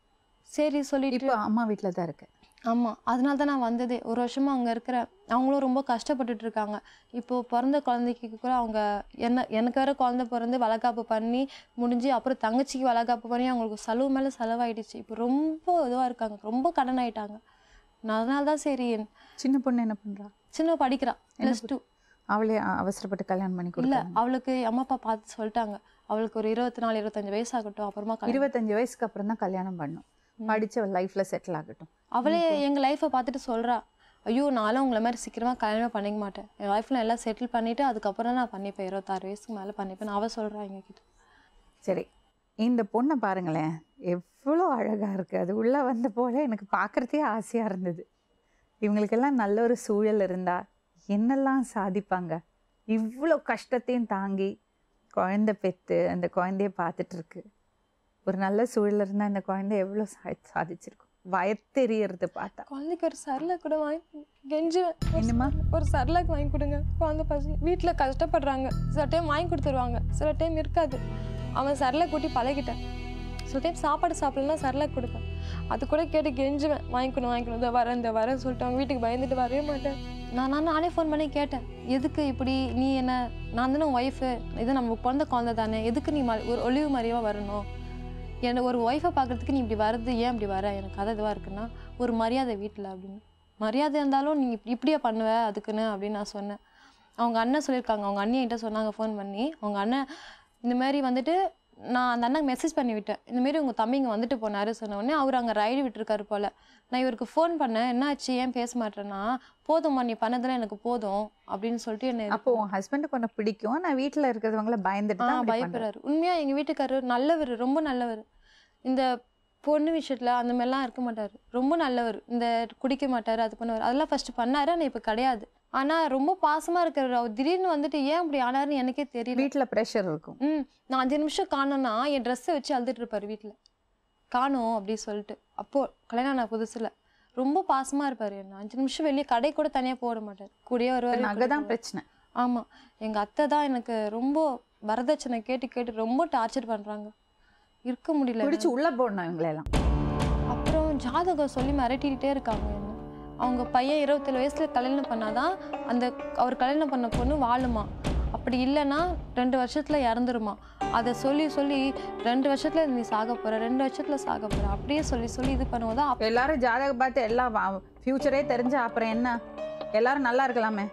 சரி சொல்லிட்டு இப்போ அம்மா வீட்டில் தான் இருக்கு ஆமாம் அதனால தான் நான் வந்ததே ஒரு வருஷமா அங்கே இருக்கிற அவங்களும் ரொம்ப கஷ்டப்பட்டுட்டு இருக்காங்க இப்போ பிறந்த குழந்தைக்கு கூட அவங்க என்ன எனக்கு வேற குழந்தை பிறந்து வளகாப்பு பண்ணி முடிஞ்சு அப்புறம் தங்கச்சிக்கு வளகாப்பு பண்ணி அவங்களுக்கு செலவு மேலே செலவாயிடுச்சு இப்போ ரொம்ப இதுவாக இருக்காங்க ரொம்ப கடன் ஆயிட்டாங்க நான் அதனால தான் சரி சின்ன பொண்ணு என்ன பண்றா சின்ன படிக்கிறா ப்ளஸ் டூ அவளே அ- அவசரப்பட்டு கல்யாணம் பண்ணி இல்லை கொடுத்தாங்க அவளுக்கு அம்மா அப்பா பார்த்து சொல்லிட்டாங்க அவளுக்கு ஒரு இருபத்தி நாலு இருபத்தஞ்சு வயசு ஆகட்டும் அப்புறமா கல்யாணம். இருபத்தஞ்சு வயசுக்கு அப்புறம் தான் கல்யாணம் பண்ணும் படிச்சு அவள் லைஃப்ல செட்டில் ஆகட்டும் அவளே எங்கள் லைஃப்பை பார்த்துட்டு சொல்கிறா ஐயோ நானும் உங்களை மாதிரி சீக்கிரமாக கல்யாணம் பண்ணிக்க மாட்டேன் என் லைஃப்பில் எல்லாம் செட்டில் பண்ணிவிட்டு அதுக்கப்புறம் தான் நான் பண்ணிப்பேன் இருபத்தாறு வயசுக்கு மேலே பண்ணிப்பேன் அவள் சொல்கிறா எங்ககிட்ட சரி இந்த பொண்ணை பாருங்களேன் எவ்வளோ அழகா இருக்கு அது உள்ள வந்த போல எனக்கு பார்க்கறதே ஆசையா இருந்தது இவங்களுக்கெல்லாம் நல்ல ஒரு சூழல் இருந்தா என்னெல்லாம் சாதிப்பாங்க இவ்வளோ கஷ்டத்தையும் தாங்கி குழந்தை பெற்று அந்த குழந்தைய பார்த்துட்டு இருக்கு ஒரு நல்ல சூழல் இருந்தால் இந்த குழந்தை எவ்வளோ சா சாதிச்சிருக்கும் வயத்தெரியறது பார்த்தா குழந்தைக்கு ஒரு சரலாக் கூட வாங்கி கெஞ்சுவேன் ஒரு என்னம்மா? சரலாக், ஒரு சரலாக் வாங்கி கொடுங்க குழந்தை பசங்க வீட்டில் கஷ்டப்படுறாங்க சில டைம் வாங்கி கொடுத்துருவாங்க சில டைம் இருக்காது அவன் சரலாக் கூட்டி பழகிட்டேன் சில டைம் சாப்பாடு சாப்பிடலன்னா சரலாக் கொடுப்பேன் அது கூட கேட்டு கெஞ்சுவேன் வாங்கிக்கணும் வாங்கிக்கணும் இந்த வரேன் இந்த வரேன் சொல்லிட்டு அவங்க வீட்டுக்கு பயந்துட்டு வரவே மாட்டேன் நான் நான் நானே ஃபோன் பண்ணி கேட்டேன் எதுக்கு இப்படி நீ என்ன நான் தானே உன் ஒய்ஃபு இது நம்ம பிறந்த குழந்தை தானே எதுக்கு நீ ம- ஒரு ஒளிவு மறைவாக வரணும் என்ன ஒரு ஒய்ஃபை பார்க்கறதுக்கு நீ இப்படி வர்றது ஏன் இப்படி வர எனக்கு கதை இதுவாக இருக்குன்னா ஒரு மரியாதை வீட்டில் அப்படின்னு மரியாதை இருந்தாலும் நீ இப்படி இப்படியா பண்ணுவ அதுக்குன்னு அப்படின்னு நான் சொன்னேன் அவங்க அண்ணன் சொல்லியிருக்காங்க அவங்க அண்ணி என்கிட்ட சொன்னாங்க ஃபோன் பண்ணி அவங்க அண்ணன் இந்த மாதிரி வந்துட்டு நான் அந்த அண்ணனுக்கு மெசேஜ் பண்ணி விட்டேன் இந்த மாதிரி உங்கள் தம்பி இங்கே வந்துட்டு போனாரு சொன்ன உடனே அவர் அங்கே ரைடு விட்டுருக்காரு போல் நான் இவருக்கு ஃபோன் பண்ணேன் என்னாச்சு ஏன் பேச மாட்டேன்னா போதும்மா நீ பண்ணதெல்லாம் எனக்கு போதும் அப்படின்னு சொல்லிட்டு என்ன அப்போ உன் ஹஸ்பண்டுக்கு உன்னை பிடிக்கும் நான் வீட்டில் இருக்கிறவங்கள பயந்துட்டு ஆ தான் அப்படி பண்றேன். பயப்படுறாரு உண்மையா எங்க வீட்டுக்காரர் நல்லவர் ரொம்ப நல்லவர் இந்த பொண்ணு விஷயத்துல அந்த மாதிரிலாம் இருக்க மாட்டார் ரொம்ப நல்லவர் இந்த குடிக்க மாட்டார் அது பண்ணுவார் அதெல்லாம் ஃபர்ஸ்ட் பண்ணாரு ஆனால் இப்போ கிடையாது ஆனா ரொம்ப பாசமா இருக்கிறவர் அவர் திடீர்னு வந்துட்டு ஏன் அப்படி ஆனாருன்னு எனக்கே தெரியல வீட்டில் ப்ரெஷர் இருக்கும் ம் நான் அஞ்சு நிமிஷம் காணோன்னா என் ட்ரெஸ்ஸை வச்சு அழுதுட்டு இருப்பார் வீட்டில் காணோம் அப்படி சொல்லிட்டு அப்போ கல்யாணம் ஆன புதுசுல ரொம்ப பாசமா இருப்பார் என்ன அஞ்சு நிமிஷம் வெளியே கடை கூட தனியா போட மாட்டார் கூடயே வருவார் நகை தான் பிரச்சனை ஆமா எங்க அத்தை தான் எனக்கு ரொம்ப வரதட்சணை கேட்டு கேட்டு ரொம்ப டார்ச்சர் பண்றாங்க இருக்க முடியல பிடிச்சி உள்ள போடணும் இவங்களெல்லாம் அப்புறம் ஜாதகம் சொல்லி மிரட்டிக்கிட்டே இருக்காங்க என்ன அவங்க பையன் இருபத்தேழு வயசுல கல்யாணம் பண்ணாதான் அந்த அவர் கல்யாணம் பண்ண பொண்ணு வாழுமா அப்படி இல்லைன்னா ரெண்டு வருஷத்துல இறந்துருமா அதை சொல்லி சொல்லி ரெண்டு வருஷத்துல நீ சாக போற ரெண்டு வருஷத்துல சாக போற அப்படியே சொல்லி சொல்லி இது பண்ணும்போது அப்ப எல்லாரும் ஜாதகம் பார்த்து எல்லாம் ஃப்யூச்சரே தெரிஞ்சா அப்புறம் என்ன எல்லாரும் நல்லா இருக்கலாமே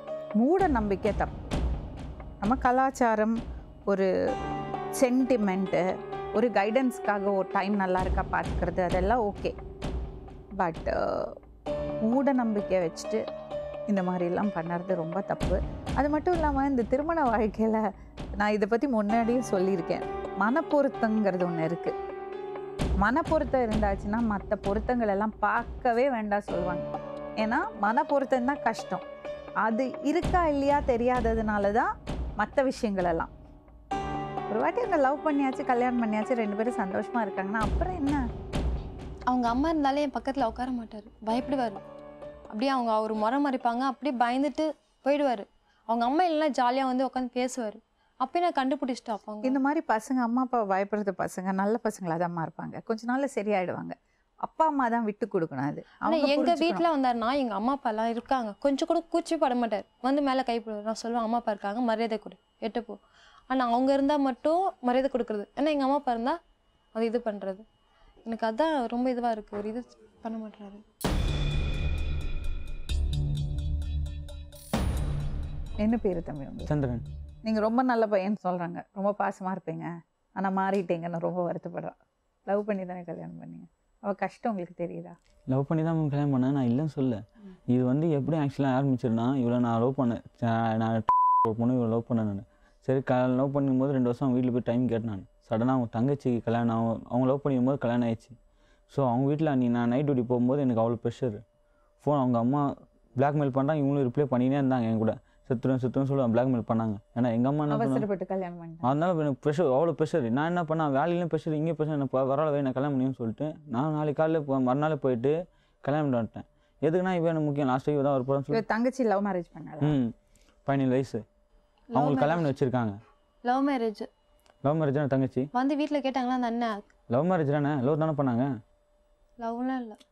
மூட நம்பிக்கை தப்பு நம்ம கலாச்சாரம் ஒரு சென்டிமெண்ட்டு ஒரு கைடன்ஸ்க்காக ஒரு டைம் நல்லா இருக்கா பார்த்துக்கிறது அதெல்லாம் ஓகே பட் மூட நம்பிக்கை வச்சுட்டு இந்த மாதிரிலாம் பண்ணுறது ரொம்ப தப்பு அது மட்டும் இல்லாமல் இந்த திருமண வாழ்க்கையில் நான் இதை பற்றி முன்னாடியும் சொல்லியிருக்கேன் மனப்பொருத்தங்கிறது ஒன்று இருக்குது மனப்பொருத்தம் இருந்தாச்சுன்னா மற்ற பொருத்தங்கள் எல்லாம் பார்க்கவே வேண்டாம் சொல்லுவாங்க ஏன்னா மனப்பொருத்தம் தான் கஷ்டம் அது இருக்கா இல்லையா தெரியாததுனால தான் மற்ற விஷயங்கள் எல்லாம் ஒரு வாட்டி அந்த லவ் பண்ணியாச்சு கல்யாணம் பண்ணியாச்சு ரெண்டு பேரும் சந்தோஷமா இருக்காங்கன்னா அப்புறம் என்ன அவங்க அம்மா இருந்தாலே என் பக்கத்துல உட்கார மாட்டாரு பயப்படுவாரு அப்படியே அவங்க ஒரு முறை மறைப்பாங்க அப்படியே பயந்துட்டு போயிடுவாரு அவங்க அம்மா இல்லைன்னா ஜாலியா வந்து உட்காந்து பேசுவாரு அப்பயே நான் கண்டுபிடிச்சிட்டேன் அப்போ அவங்க இந்த மாதிரி பசங்க அம்மா அப்பா பயப்படுறது பசங்க நல்ல பசங்களா தான் இருப்பாங்க கொஞ்ச நாள்ல சரியாயிடுவாங்க அப்பா அம்மா தான் விட்டு கொடுக்கணும் அது ஆனா அவங்க எங்க புரிஞ்சுக்கணும். வீட்ல வந்தாருன்னா எங்க அம்மா அப்பா எல்லாம் இருக்காங்க கொஞ்சம் கூட கூச்சி பட மாட்டார் வந்து மேல கை போடுவார் நான் சொல்லுவேன் அம்மா அப்பா இருக்காங்க மரியாதை கொடு எட்டு போ ஆனா அவங்க இருந்தா மட்டும் மரியாதை கொடுக்கறது ஏன்னா எங்க அம்மா அப்பா இருந்தா அது இது பண்றது எனக்கு அதான் ரொம்ப இதுவா இருக்கு ஒரு இது பண்ண மாட்டாரு என்ன பேரு தம்பி உங்களுக்கு சந்திரன் நீங்க ரொம்ப நல்ல பையன் சொல்றாங்க ரொம்ப பாசமா இருப்பீங்க ஆனா மாறிட்டீங்கன்னு ரொம்ப வருத்தப்படுறா லவ் பண்ணி தானே கல்யாணம் பண்ணீங்க அவ கஷ்டம் உங்களுக்கு தெரியுதா லவ் பண்ணி தான் மேம் கல்யாணம் பண்ணேன் நான் இல்லைன்னு சொல்ல இது வந்து எப்படி ஆக்சுவலாக ஆரம்பிச்சிருன்னா இவ்வளோ நான் லவ் பண்ணேன் ச- நான் ஒரு பொண்ணு இவ்வளோ லவ் பண்ணேன் நான் சரி க லவ் பண்ணும்போது ரெண்டு வருஷம் அவங்க வீட்டில் போய் டைம் கேட்டேன் நான் சடனாக அவங்க தங்கச்சிக்கு கல்யாணம் ஆகும் அவங்க லவ் பண்ணும்போது கல்யாணம் ஆயிடுச்சு ஸோ அவங்க வீட்டில் நீ நான் நைட் டியூட்டி போகும்போது எனக்கு அவ்வளோ ப்ரெஷர் ஃபோன் அவங்க அம்மா பிளாக்மெயில் பண்ணுறாங்க இவங்களும் ரிப்ளை பண்ணினே இருந்தாங்க என் கூட செத்துரும் செத்துரும் சொல்லி பிளாக்மெயில் பண்ணாங்க ஏன்னா எங்கள் அம்மா என்ன பண்ணாங்க அவசரப்பட்டு கல்யாணம் பண்ணிட்டாங்க அதனால எனக்கு ப்ரெஷர் அவ்வளோ ப்ரெஷர் நான் என்ன பண்ணேன் வேலையிலும் ப்ரெஷர் இங்கே ப்ரெஷர் எனக்கு வரல நான் கல்யாணம் பண்ணியும் சொல்லிட்டு நான் நாளைக்கு காலையில் போ மறுநாள் போயிட்டு கல்யாணம் பண்ணிட்டு வந்துட்டேன் எதுக்குன்னா இவன் எனக்கு முக்கியம் லாஸ்ட் வீக் தான் ஒரு படம் இவ சொல்லி தங்கச்சி லவ் மேரேஜ் பண்ணாளா ம் பதினேழு வயசு அவங்களுக்கு கல்யாணம் பண்ணி வச்சிருக்காங்க லவ் மேரேஜ் லவ் மேரேஜ் தானே தங்கச்சி வந்து வீட்ல கேட்டாங்களா அந்த அண்ணன் லவ் மேரேஜ் தானே லவ் தானே பண்ணாங்க லவ்லாம் இல்லை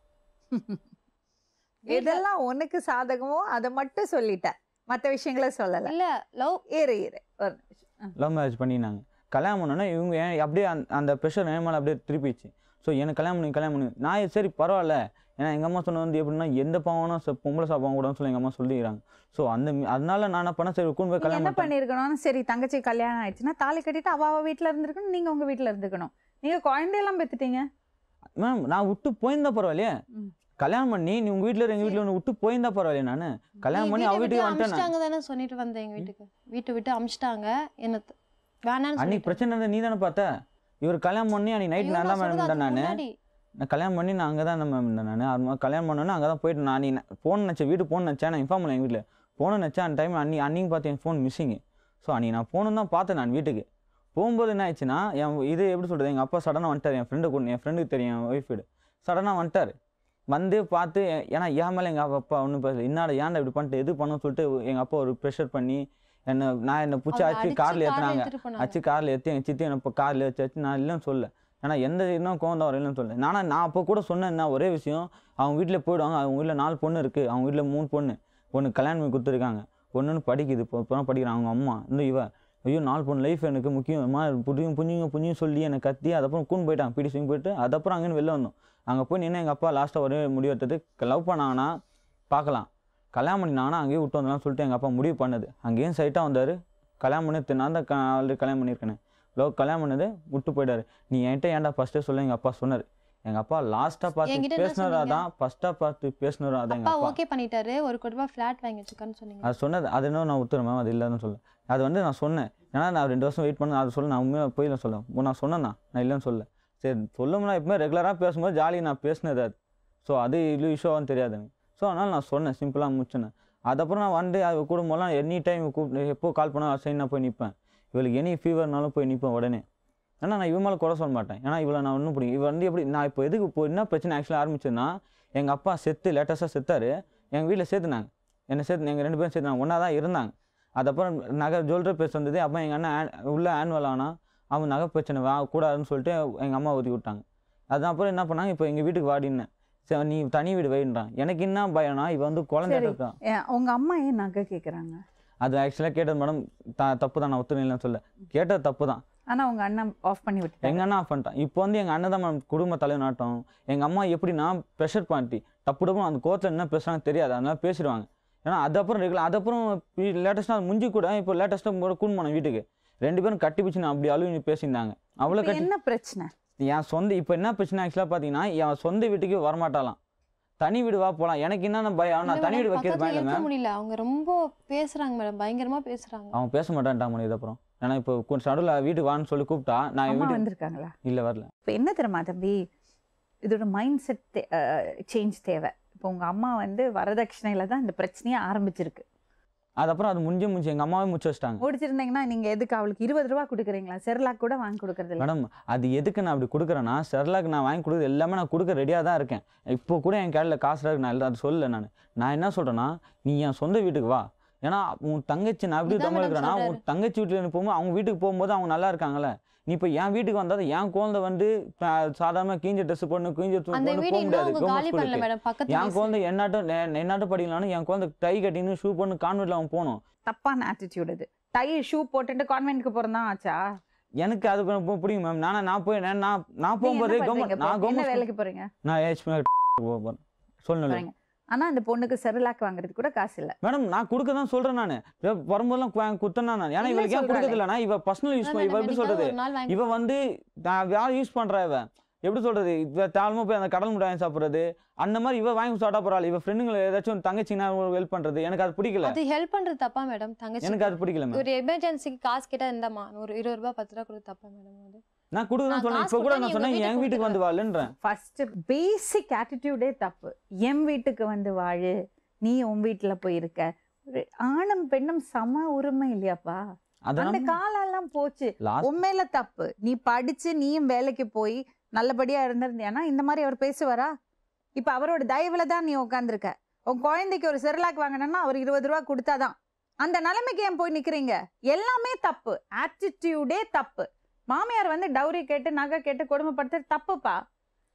எதெல்லாம் உனக்கு சாதகமோ அதை மட்டும் சொல்லிட்ட மற்ற விஷயங்களை சொல்லல இல்லை லவ் இரு இரு ஒரு நிமிஷம். லவ் மேரேஜ் பண்ணினாங்க கல்யாணம் பண்ணோன்னே இவங்க ஏன் அப்படியே அந்த அந்த ப்ரெஷர் என் மேலே அப்படியே திருப்பிச்சு ஸோ எனக்கு கல்யாணம் பண்ணி கல்யாணம் பண்ணி நான் சரி பரவாயில்ல ஏன்னா எங்கள் அம்மா சொன்னது வந்து எப்படின்னா எந்த பாவனும் ச- பொம்பளை சாப்பாங்க கூடன்னு சொல்லி எங்கள் அம்மா சொல்லிக்கிறாங்க ஸோ அந்த மி- அதனால நான் என்ன பண்ணேன் சரி கூண்டு போய் நீங்க கல்யாணம் என்ன பண்ணிட்டேன் பண்ணிருக்கணும் சரி தங்கச்சி கல்யாணம் ஆயிடுச்சுன்னா தாலி கட்டிட்டு அவ அவ வீட்ல இருந்திருக்கணும் நீங்க உங்க வீட்ல இருந்துக்கணும் நீங்க குழந்தையெல்லாம் பெத்துட்டீங்க மேம் நான் விட்டு போயிருந்தா பரவாயில்லையே ம். கல்யாணம் பண்ணி நீ உங்கள் வீட்டில் எங்கள் வீட்டில் ஒன்று விட்டு போயிருந்தா பரவாயில்லையே நான் கல்யாணம் பண்ணி அவ வீட்டுக்கு வந்துட்டேன் நான். அமிச்சிட்டாங்க தானே சொல்லிட்டு வந்தேன் எங்கள் வீட்டுக்கு வீட்டை விட்டு அமிச்சிட்டாங்க என்ன த- வேணான்னு அன்னைக்கு சொல்லிட்டு பிரச்சனை இருந்தது நீ தானே பார்த்த இவர் கல்யாணம் பண்ணி அன்னைக்கு நைட் ஐயோ, நான் தான் நான் மேடம் சொல்றது இருந்தேன் அதுக்கு நான் முன்னாடி. நான் கல்யாணம் பண்ணி நான் அங்கே தான் மேம் இருந்தேன் நான் அது மாதிரி கல்யாணம் பண்ணோன்னே அங்கே தான் போயிட்டு நான் நீ ஃபோன் நினச்சேன் வீட்டு ஃபோன் நினச்சேன் நான் இன்ஃபார்ம் பண்ணல எங்கள் வீட்டில் ஃபோனை நினச்சேன் அந்த டைம் அன்னி அன்னைக்கு பார்த்து என் ஃபோன் மிஸ்ஸிங்கு ஸோ அன்னைக்கு நான் ஃபோனு தான் பார்த்தேன் நான் வீட்டுக்கு போகும்போது என்ன ஆயிடுச்சுன்னா என் இது எப்படி சொல்கிறது எங்கள் அப்பா சடனாக வந்துட்டார் என் ஃப்ரெண்டு கொண்டு என் ஃப்ரெண்டுக்கு தெரியும் என் ஒய்ஃப் வீடு சடனாக வந்துட்டார் வந்து பார்த்து எ- ஏன்னா என் மேலே எங்கள் அப்பா ஒன்றும் பேசல என்னடா ஏன்டா இப்படி பண்ணிட்டு எது பண்ணணும்னு சொல்லிட்டு எங்கள் அப்பா ஒரு ப்ரெஷர் பண்ணி என்னை நான் என்னை பிடிச்சி அவரை ஆச்சு அடிச்சு காரில் கார்ல ஏற்றுனாங்க எடுத்துட்டு போனாங்க. அச்சு காரில் ஏற்றி எங்கள் சித்தி என்னை இப்போ காரில் வச்சு வச்சு நான் இல்லைன்னு சொல்ல ஏன்னா எந்த இன்னும் கோவம் வர இல்லைன்னு சொல்ல நானா நான் அப்போ கூட சொன்னேன்னா ஒரே விஷயம் அவங்க வீட்டில் போயிடுவாங்க அவங்க வீட்டில் நாலு பொண்ணு இருக்குது அவங்க வீட்டில் மூணு பொண்ணு ஒன்று கல்யாணம் பண்ணி கொடுத்துருக்காங்க ஒன்றுன்னு படிக்குது இப்போ இப்போ படிக்கிறான் அவங்க அம்மா இந்த இவ ஐயோ நாலு பொண்ணு லைஃப் எனக்கு முக்கியம் அம்மா புரியும் புஞ்சுங்க புஞ்சுங்க சொல்லி என்னை கத்தி அதுக்கப்புறம் கூண்டு போயிட்டாங்க பிடி ஸ்விங் போயிட்டு அதுக்கப்புறம் அங்கேருந்து வெளில வந்தோம் அங்கே போய் நின்று எங்கள் அப்பா லாஸ்ட்டாக ஒரே முடிவு எடுத்தது லவ் பண்ணாங்கன்னா பார்க்கலாம் கல்யாணம் பண்ணினாங்கன்னா அங்கேயே விட்டு வந்தலாம் சொல்லிட்டு எங்கள் அப்பா முடிவு பண்ணது அங்கேயும் சைட்டாக வந்தார் கல்யாணம் பண்ணி நான் தான் ஆல்ரெடி கல்யாணம் பண்ணியிருக்கேனே லவ் கல்யாணம் பண்ணது விட்டு போயிட்டாரு நீ என்கிட்ட ஏன்டா ஃபஸ்ட்டே சொல்ல எங்கள் அப்பா சொன்னார் எங்கள் அப்பா லாஸ்ட்டாக பார்த்து என்கிட்ட என்ன பேசினதா சொன்னீங்க? தான் ஃபஸ்ட்டாக பார்த்து பேசினதா தான் அப்பா எங்கள் அப்பா ஓகே பண்ணிட்டாரு ஒரு கோடி ரூபாய் ஃப்ளாட் வாங்கி வச்சுக்கான்னு சொன்னீங்க அது சொன்னது அது என்ன நான் ஒத்துறேன் மேம் அது இல்லைன்னு சொல்ல அது வந்து நான் சொன்னேன் ஏன்னா நான் ரெண்டு வருஷம் வெயிட் பண்ண அது சொல்ல நான் உண்மையாக போய் நான் சொல்ல நான் சொன்னேன்னா நான் இல்லைன்னு சொல்ல சரி சொல்லும்போது எப்பவுமே ரெகுலராக பேசும்போது ஜாலி நான் பேசினது அது ஸோ அது இது இஷ்யூவான்னு தெரியாது எனக்கு ஸோ அதனால் நான் சொன்னேன் சிம்பிளாக முடிச்சினேன் அதுக்கப்புறம் நான் வந்து அது குடும்பம்லாம் எனி டைம் கூப்பிட்டு எப்போ கால் பண்ணால் சரி நான் போய் நிற்பேன் இவளுக்கு எனி ஃபீவர்னாலும் போய் நிற்பேன் உடனே ஏன்னா நான் இவன் மேலே குறை சொல்ல மாட்டேன் ஏன்னா இவளை நான் ஒன்றும் பிடிக்கும் இவ வந்து எப்படி நான் இப்போ எதுக்கு இப்போ என்ன பிரச்சனை ஆக்சுவலாக ஆரம்பிச்சதுன்னா எங்கள் அப்பா செத்து லேட்டஸ்ட்டாக செத்தாரு எங்கள் வீட்டில் சேர்த்துனாங்க என்னை சேர்த்து எங்கள் ரெண்டு பேரும் சேர்த்து ஒன்றா தான் இருந்தாங்க அதுக்கப்புறம் நகை ஜுவல்லரி பேச வந்தது அப்போ எங்கள் அண்ணன் ஆன் உள்ள ஆனுவல் ஆனால் அவன் நகை பிரச்சனை வா கூடாதுன்னு சொல்லிட்டு எங்கள் அம்மா ஒதுக்கி விட்டாங்க அதுதான் அப்புறம் என்ன பண்ணாங்க இப்போ எங்கள் வீட்டுக்கு வாடினேன் சரி நீ தனி வீடு வைன்றான் எனக்கு என்ன பயம்னா இவன் வந்து குழந்தை சரி. இருக்கான் ஏன், உங்க அம்மா ஏன் நகை கேக்குறாங்க அது ஆக்சுவலாக கேட்டது மேடம் த தப்பு தான் நான் ஒத்துழைன்னு சொல்ல கேட்டது தப்பு தான் ஆனா உங்க அண்ணன் ஆஃப் பண்ணி விட்டுட்டாங்க எங்கள் அண்ணா ஆஃப் பண்ணிட்டான் இப்போ வந்து எங்கள் அண்ணன் தான் மேம் குடும்ப தலைவனாட்டம் எங்கள் அம்மா எப்படின்னா ப்ரெஷர் பாண்டி டப்பு டப்பு அந்த கோத்தில் என்ன பேசுகிறாங்க தெரியாது அதனால பேசிடுவாங்க ஏன்னா அதுக்கப்புறம் ரெகுலர் அதுக்கப்புறம் லேட்டஸ்ட்டாக முஞ்சி கூட இப்போ லேட்டஸ்ட்டாக கூட கூண்டு போனேன் வீட்டுக்கு ரெண்டு பேரும் கட்டி பிடிச்சி நான் அப்படி அழுவி பேசியிருந்தாங்க அவ்வளோ இப்ப கட்டி என்ன பிரச்சனை என் சொந்த இப்போ என்ன பிரச்சனை ஆக்சுவலாக பார்த்தீங்கன்னா என் சொந்த வீட்டுக்கு வரமாட்டாலாம் தனி வீடு வா போகலாம் எனக்கு என்னென்ன பயம் நான் இல்ல தனி வீடு madam, வைக்கிறது பக்கத்துல பயம் இல்லை இருக்க மேம் முடியல அவங்க ரொம்ப பேசுறாங்க மேடம் பயங்கரமா பேசுறாங்க அவன் பேச மாட்டான்ட்டான் மேடம் இதுக்கப்புறம் ஏன்னா இப்போ கொஞ்சம் நடுவில் வீட்டுக்கு வான்னு சொல்லி கூப்பிட்டா நான் என் அம்மா வீட்டுக்கு வந்திருக்காங்களா இல்லை வரல இப்போ என்ன தெரியுமா தம்பி இதோட மைண்ட் செட் சேஞ்ச் தேவை இப்போ உங்க அம்மா வந்து வரதட்சணையில தான் இந்த பிரச்சனையே ஆரம்பிச்சிருக்கு அதுக்கப்புறம் அது முடிஞ்சு முடிஞ்சு எங்கள் அம்மாவே முடிச்சு வச்சிட்டாங்க முடிச்சிருந்தீங்கன்னா நீங்க எதுக்கு அவளுக்கு இருபது ரூபா கொடுக்குறீங்களா செர்லாக் கூட வாங்கி கொடுக்கறது இல்ல மேடம் அது எதுக்கு நான் அப்படி கொடுக்குறேன்னா செர்லாக் நான் வாங்கி கொடுக்குறது எல்லாமே நான் கொடுக்க ரெடியாக தான் இருக்கேன் இப்போ கூட என் கையில் காசு இருக்கு நான் எல்லாம் அது சொல்லல நான் நான் என்ன சொல்கிறேன்னா நீ என் சொந்த வீட்டுக்கு வா ஏன்னா உன் தங்கச்சி நான் எப்படி இதான் தமிழ் madam இருக்கிறேன்னா உன் சொல்றாரு. தங்கச்சி வீட்டில் போகும்போது அவங்க வீட்டுக்கு போகும்போது அவங்க நல்லா இருக்காங்கல்ல நீ இப்போ என் வீட்டுக்கு வந்தால் என் குழந்தை வந்து சாதாரண கீஞ்ச ட்ரெஸ் போடணும் கீஞ்ச dress அந்த போடணும் வீடு போக இன்னும் முடியாது அவங்க கவர்மெண்ட் காலி பண்ணல ஸ்கூலுக்கு மேடம் பக்கத்து என் வீடு குழந்தை என்னாட்டும் என்னாட்டும் படிக்கலாம்னு என் குழந்தை டை கட்டின்னு ஷூ பண்ணு கான்வெண்ட்டில் அவன் போகணும் தப்பான ஆட்டிடியூட் இது டை ஷூ போட்டுட்டு கான்வென்ட்க்கு போறதான் ஆச்சா எனக்கு அது கொஞ்சம் பிடிக்கும் மேம் நானே நான் போய் நான் நான் நான் நீங்க போகும்போதே என்ன பண்றீங்க கவர்மெண்ட் நான் இப்போ? என்ன கவர்மெண்ட் வேலைக்கு போறீங்க நான் ஏஹெச்பி போகிறேன் சொல்லணும் போறீங்க. ஆனா அந்த பொண்ணுக்கு செர்லாக் வாங்குறது கூட காசு இல்ல மேடம் நான் கொடுக்க தான் சொல்றேன் நான் வரும்போதெல்லாம் குத்தனா நான் ஏன்னா இல்ல இவளுக்கு ஏன் சொல்றாளே. கொடுக்கறது இல்லைனா இவ பர்சனல் யூஸ் அதான் இவ madam, எப்படி என்னைக்காவது சொல்றது ஒரு நாள் வாங்கி இவ வந்து நான் யார் யூஸ் பண்றா இவ எப்படி சொல்றது இவ தாழ்மா போய் அந்த கடல் முட்டை வாங்கி சாப்பிடுறது அந்த மாதிரி இவ வாங்கி சாப்பிட்டா போறாள் இவ ஃப்ரெண்டுங்களை ஏதாச்சும் தங்கச்சினா ஹெல்ப் பண்றது எனக்கு அது பிடிக்கல அது ஹெல்ப் பண்றது தப்பா மேடம் தங்கச்சி எனக்கு அது பிடிக்கல மேம் ஒரு எமர்ஜென்சிக்கு காசு கேட்டா இந்தாம்மா ஒரு இருபது ரூபாய் பத்து ரூபா கொடுத்து தப்பா மேடம் அது நான் கொடுக்க தான் நான் சொன்னேன் காசு இப்போ கூட கொடுத்தா நான் நீ சொன்னேன் உங்க என் வீட்டுக்கு வந்து வாழுன்றேன் ஃபர்ஸ்ட் பேசிக் ஆட்டிடியூடே தப்பு என் வீட்டுக்கு வந்து வாழு நீ உன் வீட்டுல போய் இருக்க ஒரு ஆணும் பெண்ணும் சம உரிமை இல்லையாப்பா அந்த அதனால காலெல்லாம் போச்சு லாஸ்ட் உண்மையில தப்பு நீ படிச்சு நீயும் வேலைக்கு போய் நல்லபடியா இருந்திருந்தியானா இந்த மாதிரி அவர் பேசுவாரா இப்ப அவரோட தயவுல தான் நீ உட்காந்துருக்க உன் குழந்தைக்கு ஒரு செர்லாக் வாங்கினா அவர் இருபது ரூபா கொடுத்தாதான் அந்த நிலைமைக்கு ஏன் போய் நிக்கிறீங்க எல்லாமே தப்பு ஆட்டிடியூடே தப்பு மாமியார் வந்து டவுரி கேட்டு நகை கேட்டு கொடுமைப்படுத்துறது தப்புப்பா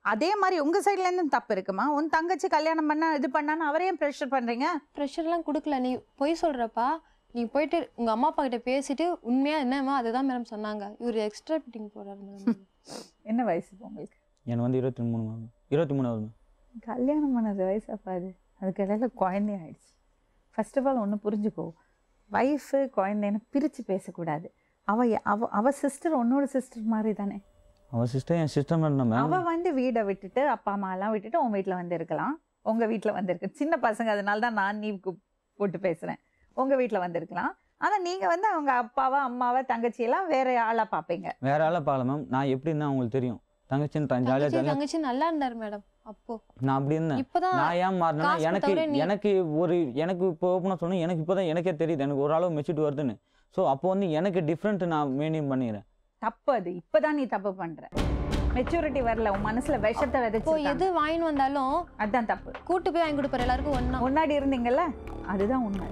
அதே மாதிரி உங்க சைட்ல இருந்து தப்பு இருக்குமா உன் தங்கச்சி கல்யாணம் பண்ணா இது பண்ணான்னு அவரையும் ப்ரெஷர் பண்றீங்க ப்ரெஷர்லாம் கொடுக்கல நீ பொய் சொல்கிறப்பா நீ போயிட்டு உங்கள் அம்மா அப்பா கிட்ட பேசிட்டு உண்மையாக என்னம்மா அதுதான் மேடம் சொன்னாங்க இவர் எக்ஸ்ட்ரா ஃபிட்டிங் போகிறாரு மேடம் என்ன வயசு இப்போ உங்களுக்கு எனக்கு வந்து இருபத்தி மூணு மேம் இருபத்தி மூணாவது மேம் கல்யாணம் பண்ணது வயசாப்பா அது அதுக்கு இடையில குழந்தை ஆயிடுச்சு ஃபர்ஸ்ட் ஆஃப் ஆல் ஒன்று புரிஞ்சுக்கோ ஒய்ஃபு குழந்தைன்னு பிரித்து பேசக்கூடாது அவ அவ அவ சிஸ்டர் உன்னோட சிஸ்டர் மாதிரி தானே அவன் சிஸ்டர் என் சிஸ்டர் மட்டும் மேம் அவ வந்து வீடை விட்டுட்டு அப்பா அம்மா எல்லாம் விட்டுட்டு உன் வீட்டில் வந்து இருக்கலாம் உங்க வீட்டில் வந்திருக்கு சின்ன பசங்க அதனால தான் நான் நீ கூப்- போட்டு பேசுறேன் உங்க வீட்டில் வந்திருக்கலாம் ஆனா நீங்க வந்து அவங்க அப்பாவா அம்மாவா தங்கச்சியெல்லாம் வேற ஆளா பார்ப்பீங்க வேற ஆளை பார்க்கல மேம் நான் எப்படி இருந்தேன் உங்களுக்கு தெரியும் தங்கச்சின்னு ஜாலியாக தங்கச்சி ஜாலியாக தங்கச்சி நல்லா இருந்தார் மேடம் அப்போ நான் அப்படி இருந்தேன் இப்போதான் நான் ஏன் மாறினா காசு எனக்கு தவிர நீ- எனக்கு ஒரு எனக்கு இப்போ ஓப்பனாக சொன்னேன் எனக்கு இப்போ தான் எனக்கே தெரியுது எனக்கு ஓரளவு மெச்சூரிட்டி வருதுன்னு ஸோ அப்போ வந்து எனக்கு டிஃப்ரெண்ட் நான் மெயின்டைன் பண்ணிக்கிறேன் தப்பு அது இப்பதான் நீ தப்பு பண்ற மெச்சூரிட்டி வரல உன் மனசுல விஷத்தை இப்போ விதைச்சு எது வாங்கின்னு வந்தாலும் அதான் தப்பு கூட்டு போய் வாங்கி கொடுப்பாரு எல்லாருக்கும் ஒண்ணா முன்னாடி இருந்தீங்கல்ல அதுதான் உண்மை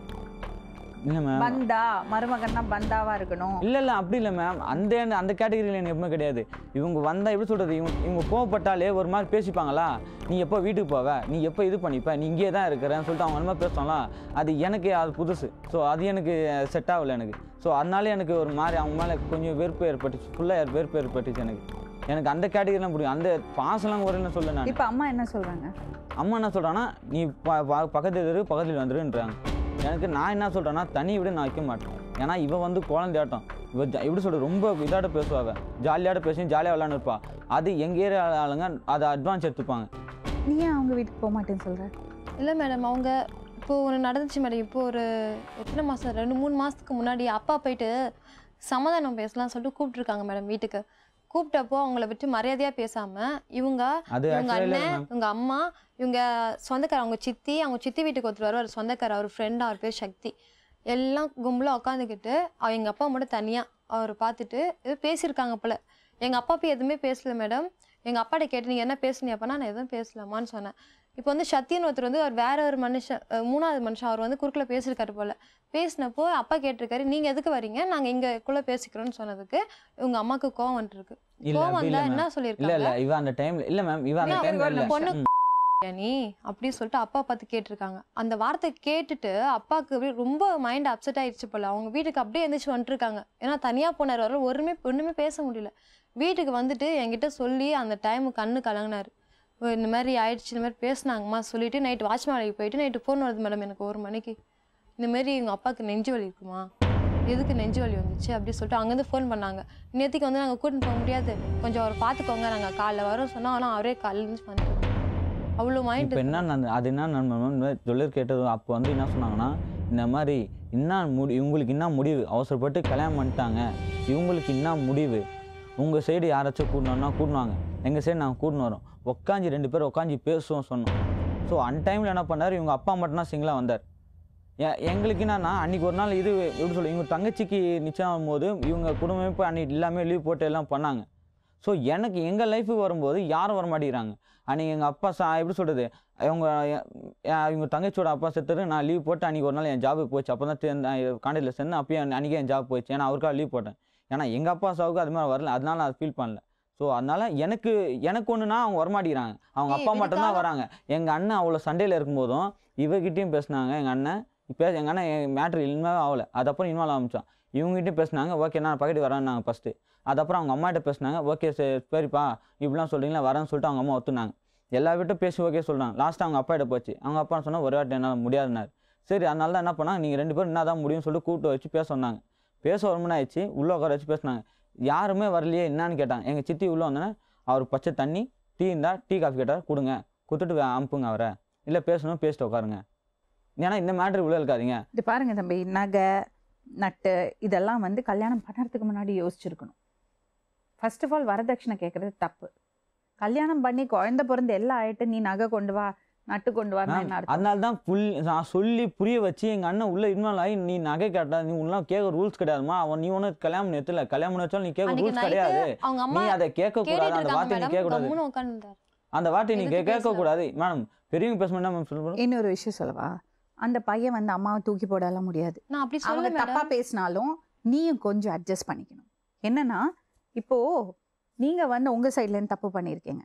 இல்லை மேம் பந்தா மருமகன்னா பந்தாவா இருக்கணும் இல்லை இல்லை அப்படி இல்லை மேம் அந்த அந்த கேட்டகரியில் எனக்கு எப்பவுமே கிடையாது இவங்க வந்தால் எப்படி சொல்கிறது இவங்க இவங்க கோவப்பட்டாலே ஒரு மாதிரி பேசிப்பாங்களா நீ எப்போ வீட்டுக்கு போவ நீ எப்போ இது பண்ணிப்ப நீ இங்கே தான் இருக்கிறேன்னு சொல்லிட்டு அவங்க அந்த மாதிரி பேசுவாங்களா அது எனக்கு அது புதுசு ஸோ அது எனக்கு செட் ஆகல எனக்கு ஸோ அதனால எனக்கு ஒரு மாதிரி அவங்க மேலே கொஞ்சம் வெறுப்பு ஏற்பட்டுச்சு ஃபுல்லாக வெறுப்பு ஏற்பட்டுச்சு எனக்கு எனக்கு அந்த கேட்டகரிலாம் பிடிக்கும் அந்த பாசம்லாம் ஒரு சொல்ல நான் இப்ப அம்மா என்ன சொல்றாங்க அம்மா என்ன சொல்கிறான்னா நீ ப- ப- பக்கத்து தெரு பக்கத்தில் வந்துருன்றாங்க எனக்கு நான் என்ன சொல்கிறேன்னா தனி விட நான் வைக்க மாட்டேன் ஏன்னா இவ வந்து குழந்தையாட்டம் இவ ஜ- எப்படி சொல்கிறது ரொம்ப இதாட்ட பேசுவாங்க ஜாலியாட்ட பேசி ஜாலியாக விளாண்டு இருப்பா அது எங்கள் ஏரியா ஆளுங்க அதை அட்வான்ஸ் எடுத்துப்பாங்க நீ ஏன் அவங்க வீட்டுக்கு போக மாட்டேன்னு சொல்ற இல்லை மேடம் அவங்க இப்போ ஒன்று நடந்துச்சு மேடம் இப்போ ஒரு எத்தனை மாதம் ரெண்டு மூணு மாதத்துக்கு முன்னாடி அப்பா போயிட்டு சமாதானம் பேசலாம் சொல்லிட்டு கூப்பிட்ருக்காங்க மேடம் வீட்டுக்கு கூப்பிட்டப்போ அவங்கள விட்டு மரியாதையாக பேசாமல் இவங்க அது இவங்க ஆக்சுவலாக இல்லை அண்ணன் மேம் இவங்க அம்மா இவங்க சொந்தக்கார அவங்க சித்தி அவங்க சித்தி வீட்டுக்கு ஒருத்தர் வருவார் சொந்தக்கார அவர் ஃப்ரெண்ட் அவர் பேர் சக்தி எல்லாம் கும்பலாக உட்காந்துக்கிட்டு அவ எங்கள் அப்பா மட்டும் தனியாக அவர் பார்த்துட்டு ஏதோ பேசியிருக்காங்க போல எங்கள் அப்பா போய் எதுவுமே பேசல மேடம் எங்கள் அப்பாட்ட கேட்டு நீங்கள் என்ன பேசுனீங்க அப்பனா நான் எதுவும் பேசலாமான்னு சொன்னேன் இப்போ வந்து சத்தியன் ஒருத்தர் வந்து அவர் வேற ஒரு மனுஷன் அஹ் மூணாவது மனுஷன் அவர் வந்து குறுக்கில் பேசியிருக்காரு போல பேசினப்போ அப்பா கேட்டிருக்காரு நீங்கள் எதுக்கு வரீங்க நாங்கள் இங்கேக்குள்ளே பேசிக்கிறோன்னு சொன்னதுக்கு இவங்க அம்மாவுக்கு கோவம் வந்துருக்கு இல்லை கோவம் அப்படி வந்தா இல்லை என்ன மேம் இல்லை சொல்லியிருக்காங்க இல்லை இவ அந்த டைமில் இல்லை மேம் இவ அந்த ஏன் டைமில் ஒரு இல்லை பொண்ணு ம். நீ அப்படின்னு சொல்லிட்டு அப்பா பார்த்து கேட்டிருக்காங்க அந்த வார்த்தை கேட்டுட்டு அப்பாவுக்கு அப்படியே ரொம்ப மைண்ட் அப்செட் ஆயிடுச்சு போல அவங்க வீட்டுக்கு அப்படியே எந்திரிச்சு வந்துட்டுருக்காங்க ஏன்னா தனியாக போனார் வர ஒருமே ஒன்றுமே பேச முடியல வீட்டுக்கு வந்துட்டு என்கிட்ட சொல்லி அந்த டைமு கண்ணு கலங்கினார் இந்த மாதிரி ஆயிடுச்சு இந்த மாதிரி பேசுனாங்கம்மா சொல்லிட்டு நைட்டு வாட்ச்மேன் வேலைக்கு போயிட்டு நைட்டு ஃபோன் வருது மேடம் எனக்கு ஒரு மணிக்கு இந்த மாதிரி எங்கள் அப்பாவுக்கு நெஞ்சு வலி இருக்குமா எதுக்கு நெஞ்சு வலி வந்துச்சு அப்படி சொல்லிட்டு அங்கேருந்து ஃபோன் பண்ணாங்க நேற்றுக்கு வந்து நாங்கள் கூட்டின்னு போக முடியாது கொஞ்சம் அவரை பார்த்துக்கோங்க நாங்கள் காலைல வரோம் சொன்னால் ஆனால் அவரே காலையில இருந்து வந்துட்டு அவ்வளோ மைண்ட் இப்போ என்ன நடந்து அது என்ன நண்பன் ஜொல்லர் கேட்டது அப்போ வந்து என்ன சொன்னாங்கன்னா இந்த மாதிரி என்ன முடி இவங்களுக்கு என்ன முடிவு அவசரப்பட்டு கல்யாணம் பண்ணிட்டாங்க இவங்களுக்கு என்ன முடிவு உங்கள் சைடு யாராச்சும் கூடணும்னா கூடணுவாங்க எங்கள் சைடு நாங்கள் கூடணும் வரோம் உட்காந்து ரெண்டு பேரும் உட்காந்து பேசுவோம் சொன்னோம் ஸோ அன் டைமில் என்ன பண்ணார் இவங்க அப்பா மட்டும்தான் சிங்கிளாக வந்தார் எ- எங்களுக்கு என்னன்னா அன்றைக்கி ஒரு நாள் இது எப்படி சொல்ல இவங்க தங்கச்சிக்கு நிச்சயம் ஆகும்போது இவங்க குடும்பமே இப்போ அன்றைக்கி எல்லாமே லீவ் போட்டு எல்லாம் பண்ணாங்க ஸோ எனக்கு எங்கள் லைஃபுக்கு வரும்போது யாரும் வர மாட்டேங்கிறாங்க அன்றைக்கி எங்கள் அப்பா சா எப்படி சொல்கிறது இவங்க எ- எ- இவங்க தங்கச்சியோட அப்பா செத்துரு நான் லீவ் போட்டு அன்றைக்கி ஒரு நாள் என் ஜாபுக்கு போச்சு அப்போ தான் காண்டேஜில் சேர்ந்து அப்பயே அன்றைக்கே என் ஜாப் போயிடுச்சு ஏன்னா அவருக்காக லீவ் போட்டேன் ஏன்னா எங்கள் அப்பா சாவுக்கு அது மாதிரி வரல அதனால நான் அதை ஃபீல் பண்ணல ஸோ அதனால எனக்கு எனக்கு ஒன்றுனா அவங்க வரமாட்டேங்கிறாங்க அவங்க ஏய், அப்பா மட்டும்தான் இதுக்காக- வராங்க எங்கள் அண்ணன் அவ்வளோ சண்டையில் இருக்கும்போதும் இவகிட்டையும் பேசினாங்க எங்கள் அண்ணன் இப்போ எங்கள் அண்ணன் என் மேட்ரு இனிமேல் ஆகலை அதுக்கப்புறம் இன்வால்வ் ஆரம்பிச்சான் இவங்ககிட்டயும் பேசினாங்க ஓகே நான் பக்கத்து வரேன்னாங்க ஃபஸ்ட்டு அதுக்கப்புறம் அவங்க அம்மாட்ட பேசினாங்க ஓகே சரி சரிப்பா இப்படிலாம் சொல்கிறீங்களா வரேன்னு சொல்லிட்டு அவங்க அம்மா ஒத்துனாங்க எல்லா வீட்டும் பேசி ஓகே சொல்கிறாங்க லாஸ்ட்டு அவங்க அப்பாட்ட போச்சு அவங்க அப்பா சொன்னால் ஒரு வாட்டி என்னால் முடியாதுனாரு சரி அதனால தான் என்ன பண்ணாங்க நீங்கள் ரெண்டு பேரும் என்ன தான் முடியும்னு சொல்லிட்டு கூப்பிட்டு வச்சு பேச சொன்னாங்க பேச ஒரு மணி ஆயிடுச்சு உள்ளே உட்கார வச்சு பேசினாங்க யாருமே வரலையே என்னன்னு கேட்டாங்க எங்கள் சித்தி உள்ளே வந்தோன்னே அவர் பச்சை தண்ணி டீ இருந்தால் டீ காஃபி கேட்டார் கொடுங்க கொடுத்துட்டு வே- அனுப்புங்க அவரை இல்லை பேசணும் பேசிட்டு உட்காருங்க ஏன்னா இந்த மேட்ரு உள்ள இருக்காதீங்க இது பாருங்க தம்பி நகை நட்டு இதெல்லாம் வந்து கல்யாணம் பண்ணுறதுக்கு முன்னாடி யோசிச்சிருக்கணும் ஃபர்ஸ்ட் ஆஃப் ஆல் வரதட்சணை கேட்குறது தப்பு கல்யாணம் பண்ணி குழந்தை பிறந்து எல்லாம் ஆயிட்டு நீ நகை கொண்டு வா நட்டு கொண்டு வா மேம், என்ன அர்த்தம் அதனால தான் புல் நான் சொல்லி புரிய வச்சு எங்கள் அண்ணன் உள்ள இன்வால்வ் ஆகி நீ நகை கேட்டா நீ உன்னெலாம் கேட்க ரூல்ஸ் கிடையாதுமா அவன் நீ ஒன்றும் கல்யாணம் பண்ணி எத்தல கல்யாணம் பண்ணி வச்சாலும் நீ கேட்க அன்னைக்கு ரூல்ஸ் நைட்டு கிடையாது அவங்க நீ அம்மா அதை கேட்கக்கூடாது கேட்டுட்டு அந்த இருக்காங்க வார்த்தை நீ மேடம் கேட்கக்கூடாது கம்முன்னு உட்காந்துருந்தார் அந்த வார்த்தை நீ எதுக்கு கேட்கக்கூடாது மேடம் பெரியவங்க பேசணும் மேம் சொல்லுங்க இன்னொரு விஷயம் சொல்லவா அந்த பையன் வந்து அம்மாவை தூக்கி போடலாம் முடியாது நான் அப்படி அவங்க சொல்ல தப்பா மேடம் பேசினாலும் நீயும் கொஞ்சம் அட்ஜஸ்ட் பண்ணிக்கணும் என்னன்னா இப்போ நீங்க வந்து உங்க சைட்ல இருந்து தப்பு பண்ணியிருக்கீங்க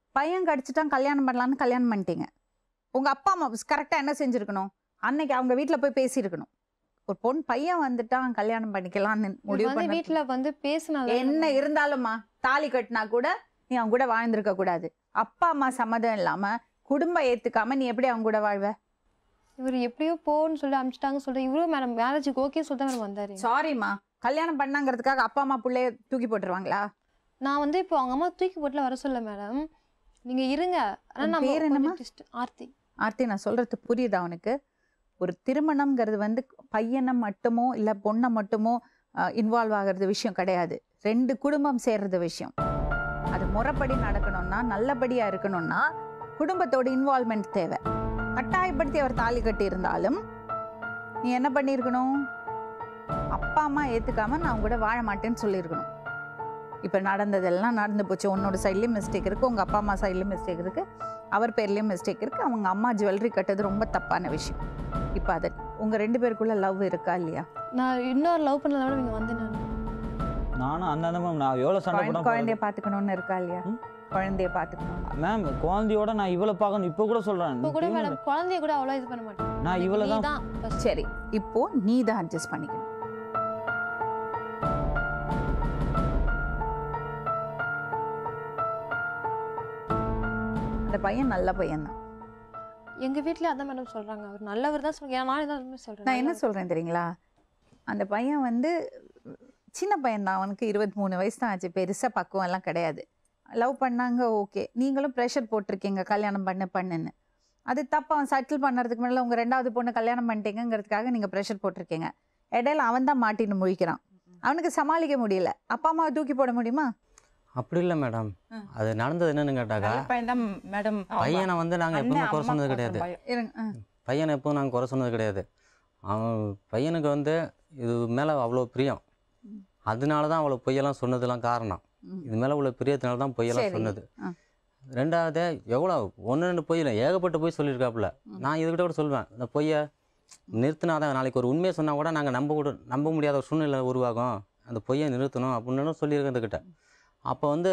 பையன் கடிச்சிட்டான் கல்யாணம் பண்ணலான்னு கல்யாணம் பண்ணிட்டீங்க உங்க அப்பா அம்மா கரெக்டாக என்ன செஞ்சிருக்கணும் அன்னைக்கு அவங்க வீட்டில் போய் பேசியிருக்கணும் ஒரு பொண்ணு பையன் வந்துட்டான் கல்யாணம் பண்ணிக்கலாம்னு முடிவு வந்து பண்ண வீட்ல வந்து பேசினால என்ன இருந்தாலும்மா தாலி கட்டினா கூட நீ அவங்க கூட வாழ்ந்திருக்க கூடாது அப்பா அம்மா சம்மதம் இல்லாம குடும்பம் ஏத்துக்காம நீ எப்படி அவங்க கூட வாழ்வ இவர் எப்படியோ போன்னு சொல்லி அனுப்பிச்சிட்டாங்க சொல்லிட்டு இவரும் மேடம் மேரேஜுக்கு ஓகே சொல்லிட்டு மேடம் வந்தாரு சாரிம்மா கல்யாணம் பண்ணாங்கிறதுக்காக அப்பா அம்மா பிள்ளைய தூக்கி போட்டுருவாங்களா நான் வந்து இப்போ அவங்க அம்மா தூக்கி போட்டுல வர சொல்ல மேடம் நீங்க இருங்க ஆனா உன் நம்ம பேர் என்னம்மா? கொஞ்சம் dist- ஆர்த்தி ஆர்த்தி நான் சொல்றது புரியுதா அவனுக்கு ஒரு திருமணம்ங்கிறது வந்து பையனை மட்டுமோ இல்லை பொண்ணை மட்டுமோ இன்வால்வ் ஆகிறது விஷயம் கிடையாது ரெண்டு குடும்பம் சேர்றது விஷயம் அது முறைப்படி நடக்கணும்னா நல்லபடியா இருக்கணும்னா குடும்பத்தோட இன்வால்மெண்ட் தேவை கட்டாயப்படுத்தி அவர் தாலி கட்டி இருந்தாலும் நீ என்ன பண்ணியிருக்கணும் அப்பா அம்மா ஏத்துக்காம நான் அவங்க கூட வாழ மாட்டேன்னு சொல்லியிருக்கணும் இப்போ நடந்ததெல்லாம் நடந்து போச்சு உன்னோட சைட்லேயும் மிஸ்டேக் இருக்குது உங்கள் அப்பா அம்மா சைட்லேயும் மிஸ்டேக் இருக்குது அவர் பேர்லேயும் மிஸ்டேக் இருக்குது அவங்க அம்மா ஜுவல்லரி கட்டது ரொம்ப தப்பான விஷயம் இப்போ அது உங்கள் ரெண்டு பேருக்குள்ள லவ் இருக்கா இல்லையா நான் இன்னொரு லவ் பண்ணல மேடம் இங்க வந்தேன் நான் நானும் அந்த அந்த மேம் நான் எவ்வளோ சண்டை குழந்தை- போட்டேன் குழந்தைய பார்த்துக்கணும்னு இருக்கா இல்லையா ம்? குழந்தைய பார்த்துக்கணும் மேம் குழந்தையோட நான் இவ்வளோ பார்க்கணும் இப்போ கூட சொல்கிறேன் இப்போ கூட மேடம் குழந்தைய கூட அவ்வளோ இது பண்ண மாட்டேன் நான் இவ்வளோ தான் தான் first. சரி இப்போ நீ தான் அட்ஜஸ்ட் பண்ணிக்கணும் அந்த பையன் நல்ல பையன் தான் எங்க வீட்லயே அதான் மேடம் சொல்றாங்க அவர் நல்லவர் தான் சொல்றேன் நானே தான் உண்மை சொல்றேன் நான் என்ன நல்லவர். சொல்கிறேன் தெரியுங்களா அந்த பையன் வந்து சின்ன பையன் தான் அவனுக்கு இருபத்தி மூணு வயசு தான் ஆச்சு பெருசாக பக்குவம் எல்லாம் கிடையாது லவ் பண்ணாங்க ஓகே நீங்களும் ப்ரெஷர் போட்டிருக்கீங்க கல்யாணம் பண்ணு பண்ணுன்னு அது தப்பு அவன் செட்டில் பண்ணுறதுக்கு முன்னாடி உங்கள் ரெண்டாவது பொண்ணு கல்யாணம் பண்ணிட்டீங்கிறதுக்காக நீங்கள் ப்ரெஷர் போட்டிருக்கீங்க இடையில அவன் தான் மாட்டின்னு முழிக்கிறான் அவனுக்கு சமாளிக்க முடியல அப்பா அம்மாவை தூக்கி போட முடியுமா அப்படி இல்லை மேடம் ம். அது நடந்தது என்னன்னு கேட்டாக்கா நல்ல பையன் தான் மேடம் பையனை வந்து நாங்கள் எப்பவுமே குறை சொன்னது கிடையாது இருங்க ஆ. பையனை எப்பவும் நாங்கள் குறை சொன்னது கிடையாது அவன் பையனுக்கு வந்து இது மேலே அவ்வளோ பிரியம் அதனால தான் அவ்வளோ பொய்யெல்லாம் சொன்னதெல்லாம் காரணம் ம். இது மேலே உள்ள பிரியத்தினால தான் பொய்யெல்லாம் சரி. சொன்னது ஆ. ரெண்டாவது எவ்வளோ ஒன்று ரெண்டு பொய்யில் ஏகப்பட்ட பொய் சொல்லியிருக்காப்புல ம். நான் இதுகிட்ட கூட சொல்வேன் இந்த பொய்யை நிறுத்தினாதான் நாளைக்கு ஒரு உண்மையை சொன்னால் கூட நாங்கள் நம்ப கூட நம்ப முடியாத ஒரு சூழ்நிலை உருவாகும் அந்த பொய்யை நிறுத்தணும் அப்படின்னு சொல்லியிருக்கிறதுக்கிட்ட அப்போ வந்து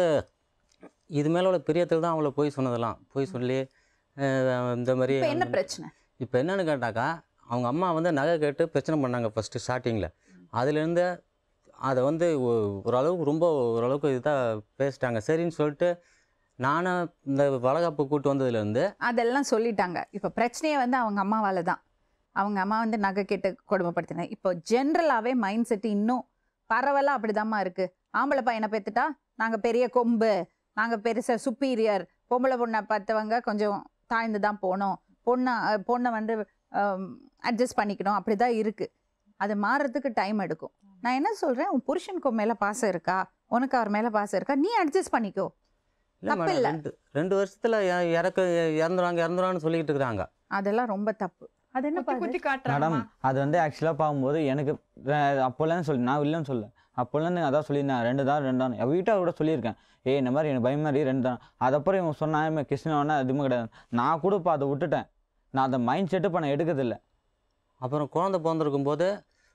இது மேலே உள்ள பிரியத்தில் தான் அவளை பொய் சொன்னதெல்லாம் பொய் சொல்லி அஹ், இந்த மாதிரி இப்போ என்ன பிரச்சனை இப்போ என்னன்னு கேட்டாக்கா அவங்க அம்மா வந்து நகை கேட்டு பிரச்சனை பண்ணாங்க ஃபஸ்ட்டு ஸ்டார்டிங்கில் அதுலேருந்து அதை வந்து ஒ- ஓரளவுக்கு ரொம்ப ஓரளவுக்கு இதாக பேசிட்டாங்க சரின்னு சொல்லிட்டு நானும் இந்த வளகாப்பு கூட்டு வந்ததுலேருந்து அதெல்லாம் சொல்லிட்டாங்க இப்போ பிரச்சனையே வந்து அவங்க அம்மாவால தான் அவங்க அம்மா வந்து நகை கேட்டு கொடுமைப்படுத்தினாங்க இப்போ ஜென்ரலாகவே மைண்ட் செட் இன்னும் பரவலாக அப்படிதாம்மா இருக்கு ஆம்பளை பையனை பெற்றுட்டா நாங்கள் பெரிய கொம்பு நாங்கள் பெருசாக சுப்பீரியர் பொம்பளை பொண்ணை பார்த்தவங்க கொஞ்சம் தாழ்ந்து தான் போகணும் பொண்ணை அஹ், பொண்ணை வந்து அட்ஜஸ்ட் பண்ணிக்கணும் அப்படி தான் இருக்குது அது மாறுறதுக்கு டைம் எடுக்கும் நான் என்ன சொல்கிறேன் உன் புருஷனுக்கு உன் மேலே பாசம் இருக்கா உனக்கு அவர் மேலே பாசம் இருக்கா நீ அட்ஜஸ்ட் பண்ணிக்கோ இல்லை தப்பு மேடம் இல்ல. ரெண்டு ரெண்டு வருஷத்தில் இறக்க இறந்துருவாங்க இறந்துருவான்னு சொல்லிக்கிட்டு இருக்கிறாங்க அதெல்லாம் ரொம்ப தப்பு அது என்ன குத்தி குத்தி காட்டுறாங்க மேடம் அது வந்து ஆக்சுவலாக பார்க்கும்போது எனக்கு அஹ், அப்போல்லாம் சொல்லி நான் இல்லைன்னு சொல்ல அப்போல்லாம் அதான் சொல்லியிருந்தேன் ரெண்டு தான் ரெண்டு தான் என் வீட்டாக கூட சொல்லியிருக்கேன் ஏய் இந்த மாதிரி எனக்கு பயமா இருக்கு ரெண்டு தான் அதுக்கப்புறம் இவங்க சொன்னாங்க கிருஷ்ணவனா எதுவுமே கிடையாது நான் கூட இப்போ அதை விட்டுட்டேன் நான் அந்த மைண்ட் செட்டு இப்போ நான் எடுக்கிறதில்ல அப்புறம் குழந்தை பிறந்திருக்கும் போது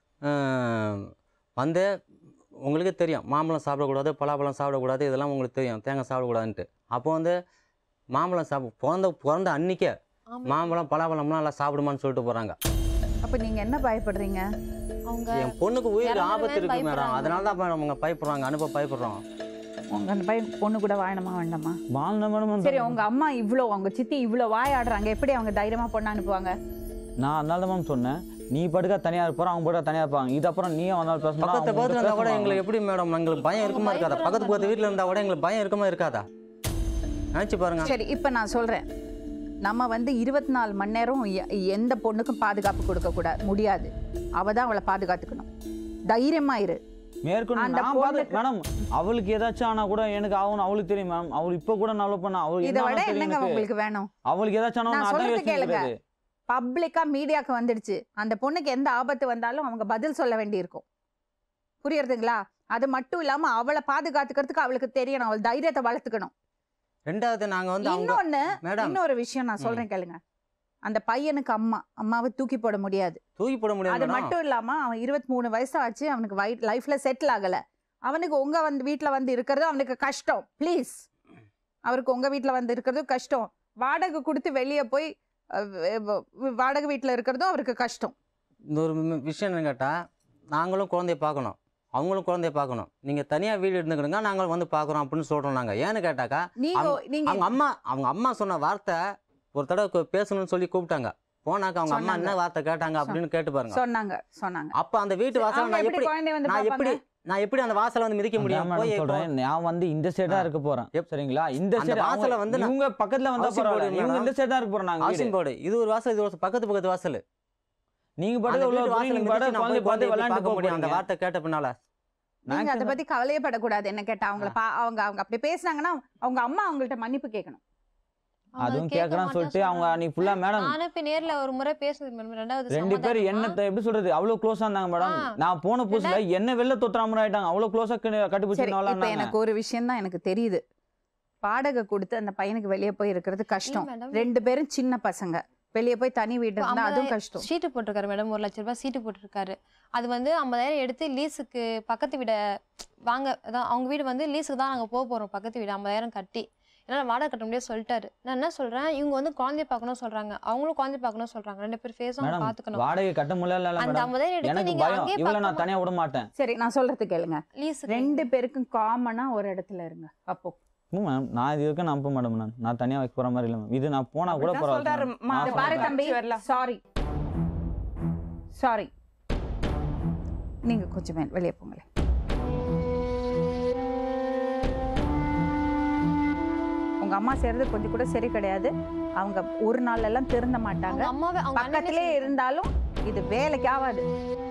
அஹ், வந்து உங்களுக்கே தெரியும் மாம்பழம் சாப்பிடக்கூடாது பலாப்பழம் சாப்பிடக்கூடாது இதெல்லாம் உங்களுக்கு தெரியும் தேங்காய் சாப்பிடக்கூடாதுன்ட்டு அப்போ வந்து மாம்பழம் சாப்பிட பிறந்த பிறந்த அன்னைக்கே ஆமா. மாம்பழம் பலாப்பழம்லாம் எல்லாம் சாப்பிடுமான்னு சொல்லிட்டு போகிறாங்க அப்போ நீங்கள் என்ன பயப்படுறீங்க அவங்க என் பொண்ணுக்கு உயிர் இறந்துருவேன்னு ஆபத்து இருக்கு மேடம் பயப்படுறாங்க. அதனால தான் மேடம் அவங்க பயப்படுறாங்க அனுப்ப பயப்படுறோம் உங்க அந்த பையன் பொண்ணு கூட வாழணுமா வேண்டாமா வாழ்ந்த மேடம் சரி உங்க அம்மா இவ்வளோ அவங்க சித்தி இவ்வளோ வாயாடுறாங்க எப்படி அவங்க தைரியமா பொண்ணு அனுப்புவாங்க நான் அதனால தான் மேம் சொன்னேன் நீ படுக்க தனியாக இருப்பார் அவங்க படுக்க தனியாக இருப்பாங்க இது அப்புறம் நீயும் வந்தாலும் பேசணும் பக்கத்து பக்கத்தில் இருந்தால் கூட எங்களுக்கு எப்படி மேடம் எங்களுக்கு பயம் இருக்குமா இருக்காதா பயப்படுறாங்க பக்கத்து பக்கத்து வீட்டில் இருந்தால் கூட எங்களுக்கு பயம் இருக்குமா இருக்காதா நினச்சி பாருங்க சரி இப்போ நான் சொல்றேன் நம்ம வந்து இருபத்தி நாலு மணி நேரம் எ- எந்த பொண்ணுக்கும் பாதுகாப்பு கொடுக்க கூடாது முடியாது அவ தான் அவளை பாதுகாத்துக்கணும் தைரியமா இரு மேற்கொண்டு அந்த நான் பாத்து பொண்ணுக்கு- மேடம் அவளுக்கு ஏதாச்சும் ஆனா கூட எனக்கு ஆகணும் அவளுக்கு தெரியும் மேம் அவள் இப்போ கூட நல்லா பண்ண அவளுக்கு இதை என்ன விட ஆனாலும் தெரியும் என்னங்க எனக்கு. உங்களுக்கு வேணும் அவளுக்கு ஏதாச்சும் ஆனா நான் நான் அதான் சொல்றது யோசிச்சு கேளுங்க. இருக்கிறது. பப்ளிக்கா மீடியாக்கு வந்துடுச்சு அந்த பொண்ணுக்கு எந்த ஆபத்து வந்தாலும் அவங்க பதில் சொல்ல வேண்டியிருக்கும் புரியுறதுங்களா அது மட்டும் இல்லாம அவளை பாதுகாத்துக்கிறதுக்கு அவளுக்கு தெரியணும் அவள் தைரியத்தை வளர்த்துக்கணும் ரெண்டாவது நாங்கள் வந்து அவங்க இன்னொன்னு மேடம் இன்னொரு விஷயம் நான் சொல்றேன் கேளுங்க அந்த பையனுக்கு அம்மா அம்மாவை தூக்கி போட முடியாது தூக்கி போட அது முடியாது மேடம் மட்டும் இல்லாம அவன் இருபத்தி மூணு வயசு ஆச்சு அவனுக்கு லைஃப்ல செட்டில் ஆகல அவனுக்கு உங்க வந்து வீட்ல வந்து இருக்கிறது அவனுக்கு கஷ்டம் ப்ளீஸ் அவருக்கு உங்க வீட்ல வந்து இருக்கிறதும் கஷ்டம் வாடகை கொடுத்து வெளியே போய் அஹ், வ- வ- வாடகை வீட்ல இருக்கிறதும் அவருக்கு கஷ்டம் இந்த ஒரு மி- விஷயம் என்னன்னு கேட்டால் நாங்களும் குழந்தைய பார்க்கணும் அவங்களும் குழந்தைய பார்க்கணும் நீங்கள் தனியாக வீடு இருந்துக்கிடுங்க நாங்கள் வந்து பார்க்குறோம் அப்படின்னு சொல்கிறோம் நாங்கள் ஏன்னு கேட்டாக்கா நீங்க நீங்க அவங்க அம்மா அவங்க அம்மா சொன்ன வார்த்தை ஒரு தடவை கு- பேசணும்னு சொல்லி கூப்பிட்டாங்க போனாக்க அவங்க அம்மா சொன்னாங்க. என்ன வார்த்தை கேட்டாங்க அப்படின்னு கேட்டு பாருங்க சொன்னாங்க சொன்னாங்க அப்ப அந்த வீட்டு வாசல் அவங்க நான் எப்படி எப்படி குழந்தைய வந்து நான் எப்படி பார்ப்பாங்க? நான் எப்படி அந்த வாசலை வந்து மிதிக்க முடியும் அதான் போய் மேடம் இப்போ- சொல்றேன் நான் வந்து இந்த சைடா ஆ. இருக்க போறேன் எப்- சரிங்களா இந்த அந்த சைடு வாசல்ல வந்து நான் இவங்க பக்கத்துல வந்தா housing board பரவாயில்ல இவங்க மேடம். இந்த சைடு தான் இருக்க போறோம் நாங்க வீடு. ஹவுசிங் போர்டு இது ஒரு வாசல் இது ஒரு பக்கத்து பக்கத்து வாசல் நீங்க அந்த பாட்டு உள்ள வீட்டு போய் வாசல்ல நீங்க மிதிச்சு பாட்டு நான் குழந்தை போய் பார்த்து குழந்தைய எப்படி விளையாண்டு பார்க்க போக முடியும் அந்த போறீங்க. வார்த்தை கேட்ட பின்னால நீங்க அதை நான் பத்தி கவலையப்படக்கூடாது என்ன கேட்டா அவங்கள பா அவங்க அவங்க அப்படி பேசுனாங்கன்னா அவங்க அம்மா அவங்கள்ட்ட மன்னிப்பு கேட்கணும் அவங்க அதுவும் கேட்க கேக்குறான்னு மாட்டேன் சொல்லிட்டு அவங்க சொல்றாங்க. அன்னைக்கு ஃபுல்லா மேடம் நானே போய் நேர்ல ஒரு முறை பேசுனது மேடம் ரெண்டாவது ரெண்டு பேர் சமாதானமா. என்ன எப்படி சொல்றது அவ்வளவு க்ளோஸா இருந்தாங்க மேடம் ஆ. நான் போன புதுசுல என்ன வெளில தொத்துறாம ஆயிட்டாங்க அவ்வளவு க்ளோஸா சரி கட்டுப்பிடிச்சு இப்ப எனக்கு ஒரு விஷயம் தான் எனக்கு தெரியுது வாடகை கொடுத்து அந்த பையனுக்கு வெளியே போய் இருக்கிறது கஷ்டம் இல்ல madam. ரெண்டு பேரும் சின்ன பசங்க வெளியே போய் தனி வீடு இப்போ இருந்தா அதுவும் ஐம்பதாயிரம் கஷ்டம் சீட்டு போட்டிருக்காரு மேடம் ஒரு லட்ச ரூபாய் சீட்டு போட்டிருக்காரு அது வந்து ஐம்பதாயிரம் எடுத்து லீஸுக்கு பக்கத்து வீடை வாங்க அதான் அவங்க வீடு வந்து லீஸுக்கு தான் நாங்கள் போக போகிறோம் பக்கத்து வீடு ஐம்பதாயிரம் கட்டி என்னால் வாடகை கட்ட முடியாது சொல்லிட்டாரு நான் என்ன சொல்கிறேன் இவங்க வந்து குழந்தைய பார்க்கணும் சொல்கிறாங்க அவங்களும் குழந்தைய பார்க்கணும் சொல்கிறாங்க ரெண்டு பேர் ஃபேஸும் மேடம் பார்த்துக்கணும் வாடகை கட்ட முடியல அந்த மேடம் ஐம்பதாயிரம் எடுத்து எனக்கு நீங்கள் பயம் அங்கேயே இவ்வளவு நான் பக்கமா தனியா விட மாட்டேன் சரி நான் சொல்றது கேளுங்க லீஸுக்கு ரெண்டு பேருக்கும் காமனா ஒரு இடத்துல இருங்க அப்போ மேம் நான் இது வரைக்கும் நம்ப மேடம் நான் நான் தனியா வைக்க போற மாதிரி இல்லை மேம் இது நான் போனா கூட அப்படிதான் சொல்றாரு, பரவாயில்ல மா- நான் இத பாரு சொல்றேன். தம்பி வரலாம். சாரி சாரி நீங்க கொஞ்சம் மே- வெளியே போங்களேன் உங்க அம்மா செய்யறது கொஞ்சம் கூட சரி கிடையாது அவங்க ஒரு நாள் எல்லாம் திருந்த மாட்டாங்க அவங்க அம்மாவே அவங்க அண்ணனே பக்கத்திலே சொல்லிட்டாங்க. இருந்தாலும் இது வேலைக்கு ஆகாது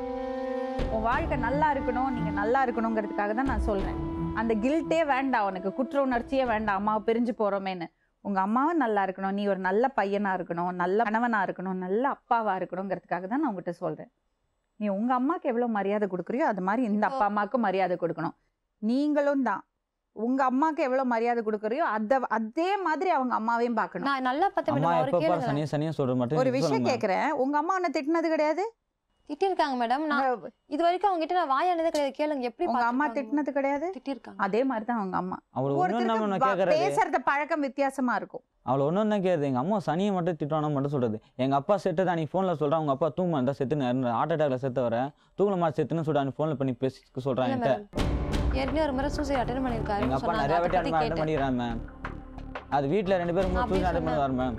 உன் வாழ்க்கை நல்லா இருக்கணும் நீங்க நல்லா இருக்கணுங்கிறதுக்காக தான் நான் சொல்றேன் அந்த கில்ட்டே வேண்டாம் உனக்கு குற்ற உணர்ச்சியே வேண்டாம் அம்மாவை பிரிஞ்சு போறோமேன்னு உங்க அம்மாவும் நல்லா இருக்கணும் நீ ஒரு நல்ல பையனா இருக்கணும் நல்ல கணவனா இருக்கணும் நல்ல அப்பாவா இருக்கணுங்கிறதுக்காக தான் நான் உங்ககிட்ட சொல்றேன் நீ உங்க அம்மாக்கு எவ்வளவு மரியாதை கொடுக்குறியோ அது மாதிரி இந்த அப்பா அம்மாவுக்கும் மரியாதை கொடுக்கணும் நீங்களும் தான் உங்க அம்மாக்கு எவ்வளவு மரியாதை கொடுக்குறியோ அத அதே மாதிரி அவங்க அம்மாவையும் பார்க்கணும் நான் நல்லா பார்த்து அம்மா மேடம் ஒரு எப்ப பாரு கேளுங்க சனியா சனியா சொல்றது மட்டும் ஒரு இது விஷயம் சொல்லுங்க. கேக்குறேன் உங்க அம்மா உன்னை திட்டினது கிடையாது திட்டிருக்காங்க மேடம் நான் இது வரைக்கும் அவங்க கிட்ட நான் வாயானதே கிடையாது கேளுங்க எப்படி உங்க அம்மா பார்த்திருக்காங்க? திட்டினது கிடையாது திட்டிருக்காங்க அதே மாதிரி தான் அவங்க அம்மா அவளை ஒன்றும் ஒருத்தருக்கு நம்ம வ- கேட்கறது பேசுறது பழக்கம் வித்தியாசமா இருக்கும் அவளை ஒன்றும் தான் கேட்குது எங்கள் அம்மா சனியை மட்டும் திட்டுவானா மட்டும் சொல்கிறது எங்கள் அப்பா செத்து தான் நீ ஃபோனில் சொல்கிறேன் உங்கள் அப்பா தூங்க இருந்தால் செத்துன்னு ஹார்ட் அட்டாக்ல செத்து வர தூங்கல மாதிரி செத்துன்னு சொல்லிட்டு நீ ஃபோனில் பண்ணி பேசி சொல்கிறான் இல்ல என்கிட்ட மேடம் ஏற்கனவே ஒரு முறை சூசைட் அட்டன் எங்கள் பண்ணியிருக்காரு அப்பா நிறைய வாட்டி அட்டன் அட்டன் பண்ணிடுறான் மேம் அது வீட்டில் ரெண்டு பேரும் அப்படி தூக்கி அட்டன் பண்ணுவார் மேம்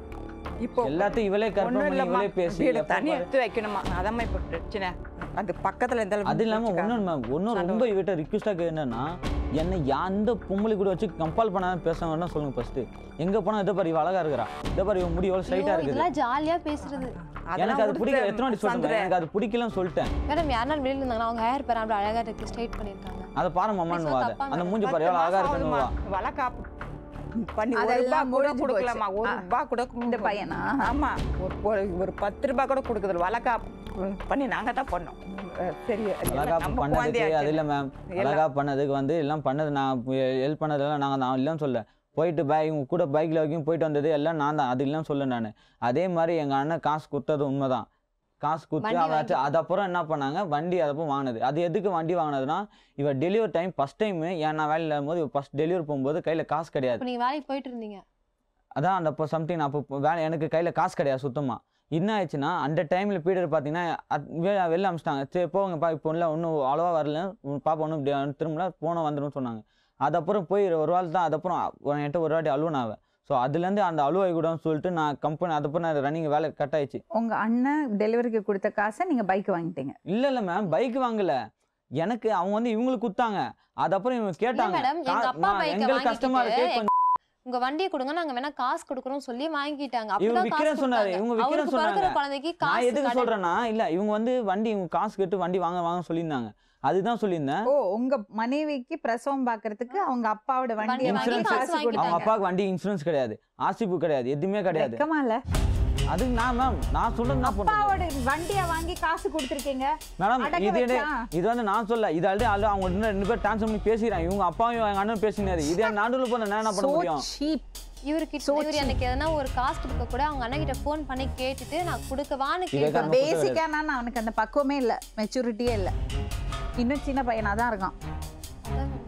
இப்போ எல்லாத்தையும் இவளே ஒண்ணும் கற்பனை பண்ணி இல்லம்மா இவளே பேசி வீடு எப்ப தனி பாரு- எடுத்து வைக்கணுமா அதாம்மா இப்போ பிரச்சனை அது பக்கத்துல எந்த அளவுக்கு அது இல்லாமல் வச்சுக்கா? ஒன்றும் மேம் ஒன்றும் ரொம்ப இவட்ட ரிக்வஸ்டாக என்னன்னா என்னை எந்த பொம்பளை கூட வச்சு கம்பல் பண்ணாத பேசுவாங்கன்னா சொல்லுங்க ஃபர்ஸ்ட் எங்கே போனால் இதை பாரு இவ அழகா இருக்கிறா இதை பாரு இவன் முடி எவ்வளோ ஐயோ, ஸ்ட்ரைட்டாக இருக்குது இதெல்லாம் ஜாலியா பேசுறது அதெல்லாம் எனக்கு அது பிடிக்கல கொடுத்து எத்தனை வாட்டி சொல்லிட்டேன் சந்திர, எனக்கு அது பிடிக்கலன்னு சொல்லிட்டேன் மேடம் யாருனாலும் வெளியில இருந்தாங்கன்னா அவங்க ஹேர் பேர் அப்படி அழகா இருக்கு ஸ்ட்ரைட் பண்ணியிருக்காங்க அதை பாரு மாமான்னு பேசுறது வாத தப்பா அந்த மேடம். மூஞ்சி பாரு பத்து எவ்வளோ அழகா மாசம் இருக்குன்னு ஆகுதும்மா. வா வளக்காப்பு பண்ணி ஒரு அதெல்லாம் ரூபா கூட முடிஞ்சு கொடுக்கலாமா போச்சு. ஒரு ஆ. ரூபா கூட இந்த பையனா ஆமா ஒரு ஒரு- ஒரு பத்து ரூபாய் கூட கொடுக்குறது வளக்காப்பு பண்ணி நாங்க தான் பண்ணோம் அஹ் சரி அது எல்லாம் அழகா நம்ம பண்ணதுக்கு குழந்தையாச்சு. அது இல்லை மேம் எல்லாம். அழகா பண்ணதுக்கு வந்து எல்லாம் பண்ணது நான் ஹெல்ப் பண்ணதெல்லாம் நாங்கள் நான் இல்லைன்னு சொல்ல போயிட்டு பைக் இவங்க கூட பைக்கில் வரைக்கும் போயிட்டு வந்தது எல்லாம் நான் தான் அது இல்லைன்னு சொல்ல நான் அதே மாதிரி எங்கள் அண்ணன் காசு கொடுத்தது உண்மைதான் காசு கொடுத்து வண்டி அவராச்சும் வாங்கி- அது அப்புறம் என்ன பண்ணாங்க வண்டி அதப்போ வாங்கினது அது எதுக்கு வண்டி வாங்கினதுன்னா இவ டெலிவரி டைம் ஃபஸ்ட் டைம் ஏன் நான் வேலையில் இருக்கும்போது இவ ஃபஸ்ட் டெலிவரி போகும்போது கையில் காசு கிடையாது இப்போ நீங்க வேலைக்கு போயிட்டு இருந்தீங்க அதான் அந்த அப்போ சம்திங் நான் அப்போ வேலை எனக்கு கையில் காசு கிடையாது சுத்தமாக என்ன ஆயிடுச்சுன்னா அந்த டைமில் பீரியட் பார்த்தீங்கன்னா அத்- வெ- வெளில அமிச்சிட்டாங்க சரி போங்கப்பா இப்போ இல்லை ஒன்றும் அவ்வளோவா வரல உன் பாப்பா ஒன்றும் திரும்பல போன வந்துடும் சொன்னாங்க அதுக்கப்புறம் போய் ஒரு வாரம் தான் அதுக்கப்புறம் ஒரு- என்கிட்ட ஒரு வாட்டி அழுவனாவ ஸோ அதுலேருந்து அந்த அழுவாய் கூடன்னு சொல்லிட்டு நான் கம்பெனி அதுக்கப்புறம் நான் ரன்னிங் வேலை கட் ஆயிடுச்சு உங்க அண்ணன் டெலிவரிக்கு கொடுத்த காசை நீங்க பைக் வாங்கிட்டீங்க இல்லை இல்லை மேம் பைக் வாங்கல எனக்கு அவங்க வந்து இவங்களுக்கு கொடுத்தாங்க அதுக்கப்புறம் இவங்க கேட்டாங்க மேடம் எங்க கா- அப்பா மா- பைக்கை எங்களுக்கு கஷ்டமா இருக்கு வாங்கிட்டு கொஞ்சம் உங்க வண்டியை கொடுங்க நாங்க வேணா காசு கொடுக்குறோம் சொல்லி வாங்கிட்டாங்க இவங்க அப்படிதான் விக்கிறேன்னு காசு சொன்னாரு, கொடுத்தாங்க. இவங்க விக்கிறேன்னு அவருக்கு பிறக்கிற சொன்னாங்க. குழந்தைக்கு நான் காசு எதுக்கு கடன் சொல்றேன்னா இல்ல இவங்க வந்து வண்டி இவங்க காசு கேட்டு வண்டி வாங்க வாங்க சொல்லியிருந்தாங்க அதுதான் சொல்லியிருந்தேன் ஓ உங்க மனைவிக்கு பிரசவம் பாக்குறதுக்கு அவங்க அப்பாவோட வண்டி வண்டி வாங்கி வாங்கி காசு காசு அவங்க கொடுத்தாங்க அப்பாவுக்கு வண்டி இன்சூரன்ஸ் கிடையாது ஆர்சி புக் கிடையாது எதுவுமே கிடையாது வெக்கமா இல்ல அதுக்கு நான் மேம் நான் சொல்றது நான் பண்ணுறேன் அப்பாவோட வண்டிய வாங்கி காசு கொடுத்துருக்கீங்க மேடம் அடக்க இது வச்சா? இது வந்து நான் சொல்ல இது ஆல்ரெடி ஆல்ரெடி அவங்க ரெண்டு ரெண்டு பேர் ட்ரான்ஸ்ஃபர் பண்ணி பேசிடுறாங்க இவங்க அப்பாவும் எங்க அண்ணன் பேசினாரு இது நடுவில் போன நான் என்ன பண்ண So முடியும் cheap. இவருக்கு So இவர் எனக்கு எதனா ஒரு காஸ்ட் புக்க கூட அவங்க அண்ணன் கிட்ட ஃபோன் பண்ணி கேட்டுட்டு நான் கொடுக்கவான்னு இதை இப்ப நம்ம கேட்டு கொடுக்க பேசிக்கா நான் அவனுக்கு அந்த பக்குவமே இல்ல மெச்சூரிட்டியே இல்ல இன்னும் சின்ன பையனா தான் இருக்கான் அதான்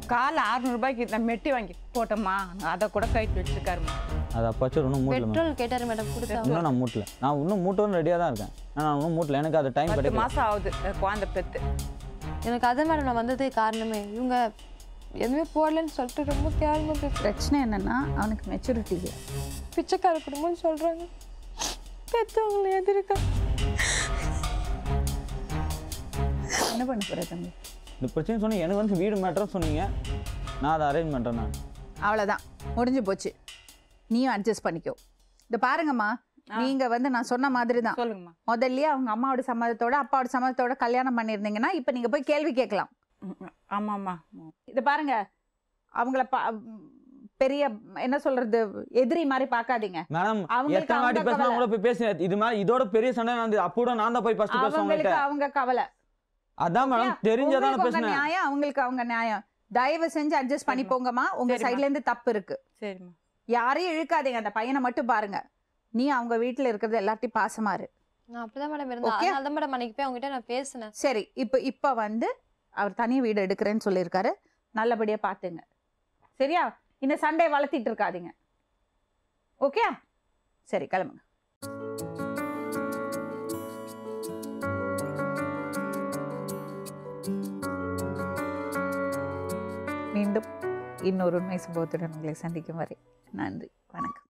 காலை அறுநூறுபாய்க்கு நான் மெட்டி வாங்கி போட்டோம்மா அதை கூட கைட்டு வச்சிருக்காருமா அது அப்பாச்சும் இன்னும் மூட்டல மேம் பெட்ரோல் கேட்டார் மேடம் கொடுத்தாங்க இன்னும் நான் மூட்டல நான் இன்னும் மூட்டவும் ரெடியாக தான் இருக்கேன் ஆனா நான் இன்னும் மூட்டல எனக்கு அது டைம் பத்து கிடைக்கல மாசம் ஆகுது அது குழந்தை பெத்து எனக்கு அதை மேடம் நான் வந்ததே காரணமே இவங்க எதுவுமே போடலன்னு சொல்லிட்டு ரொம்ப கேவலமாக பேச பிரச்சனை என்னன்னா அவனுக்கு மெச்சூரிட்டி இல்லை பிச்சைக்கார குடும்பம்னு சொல்கிறாங்க பெற்றவங்களை எதிர்க்க என்ன பண்ண போகிற தம்பி இந்த பிரச்சனை சொன்னீங்க எனக்கு வந்து வீடு மேட்டரும் சொன்னீங்க நான் அதை அரேஞ்ச் பண்ணுறேன் நான் அவ்வளோதான் முடிஞ்சு போச்சு நீயும் அட்ஜஸ்ட் பண்ணிக்கோ இந்த பாருங்கம்மா நீங்க வந்து நான் சொன்ன மாதிரி தான் சொல்லுங்கம்மா முதல்லயே அவங்க அம்மாவோட சம்மதத்தோட அப்பாவோட சம்மதத்தோட கல்யாணம் பண்ணியிருந்தீங்கன்னா இப்போ நீங்க போய் கேள்வி கேட்கலாம் ம், ம். ஆமாம்மா இது பாருங்க அவங்கள பா பெரிய என்ன சொல்றது எதிரி மாதிரி பார்க்காதீங்க மேடம் அவங்களுக்கு எத்தனை வாட்டி அவங்க பேசினா கவலை. கூட போய் பேசுனேன் இது மாதிரி இதோட பெரிய சண்டை நடந்து அப்போ கூட நான் தான் போய் ஃபர்ஸ்ட் பேசுவேன் அவங்களுக்கு உங்கள்கிட்ட அவங்க கவலை அதான் மேடம் தெரிஞ்சாதான் உங்களுக்கு உங்க பேசினேன் நியாயம் அவங்களுக்கு அவங்க நியாயம் தயவு செஞ்சு அட்ஜஸ்ட் பண்ணி சரிம்மா. போங்கம்மா உங்க சரிம்மா. சைடுல இருந்து தப்பு இருக்கு சரிம்மா யாரையும் இழுக்காதீங்க அந்த பையனை மட்டும் பாருங்க நீ அவங்க வீட்டுல இருக்கிறது எல்லாத்தையும் பாசமா இரு நான் அப்படிதான் மேடம் இருந்தேன் Okay. அதனால தான் மேடம் அன்னைக்கு போய் அவங்ககிட்ட நான் பேசினேன் சரி இப்போ இப்போ வந்து அவர் தனி வீடு எடுக்கிறேன்னு சொல்லியிருக்காரு நல்லபடியா பார்த்துங்க சரியா இந்த சண்டை வளர்த்திட்டு இருக்காதீங்க ஓகே சரி கிளம்புங்க மீண்டும் இன்னொரு உண்மை சம்பவத்துடன் உங்களை சந்திக்கும் வரை நன்றி வணக்கம்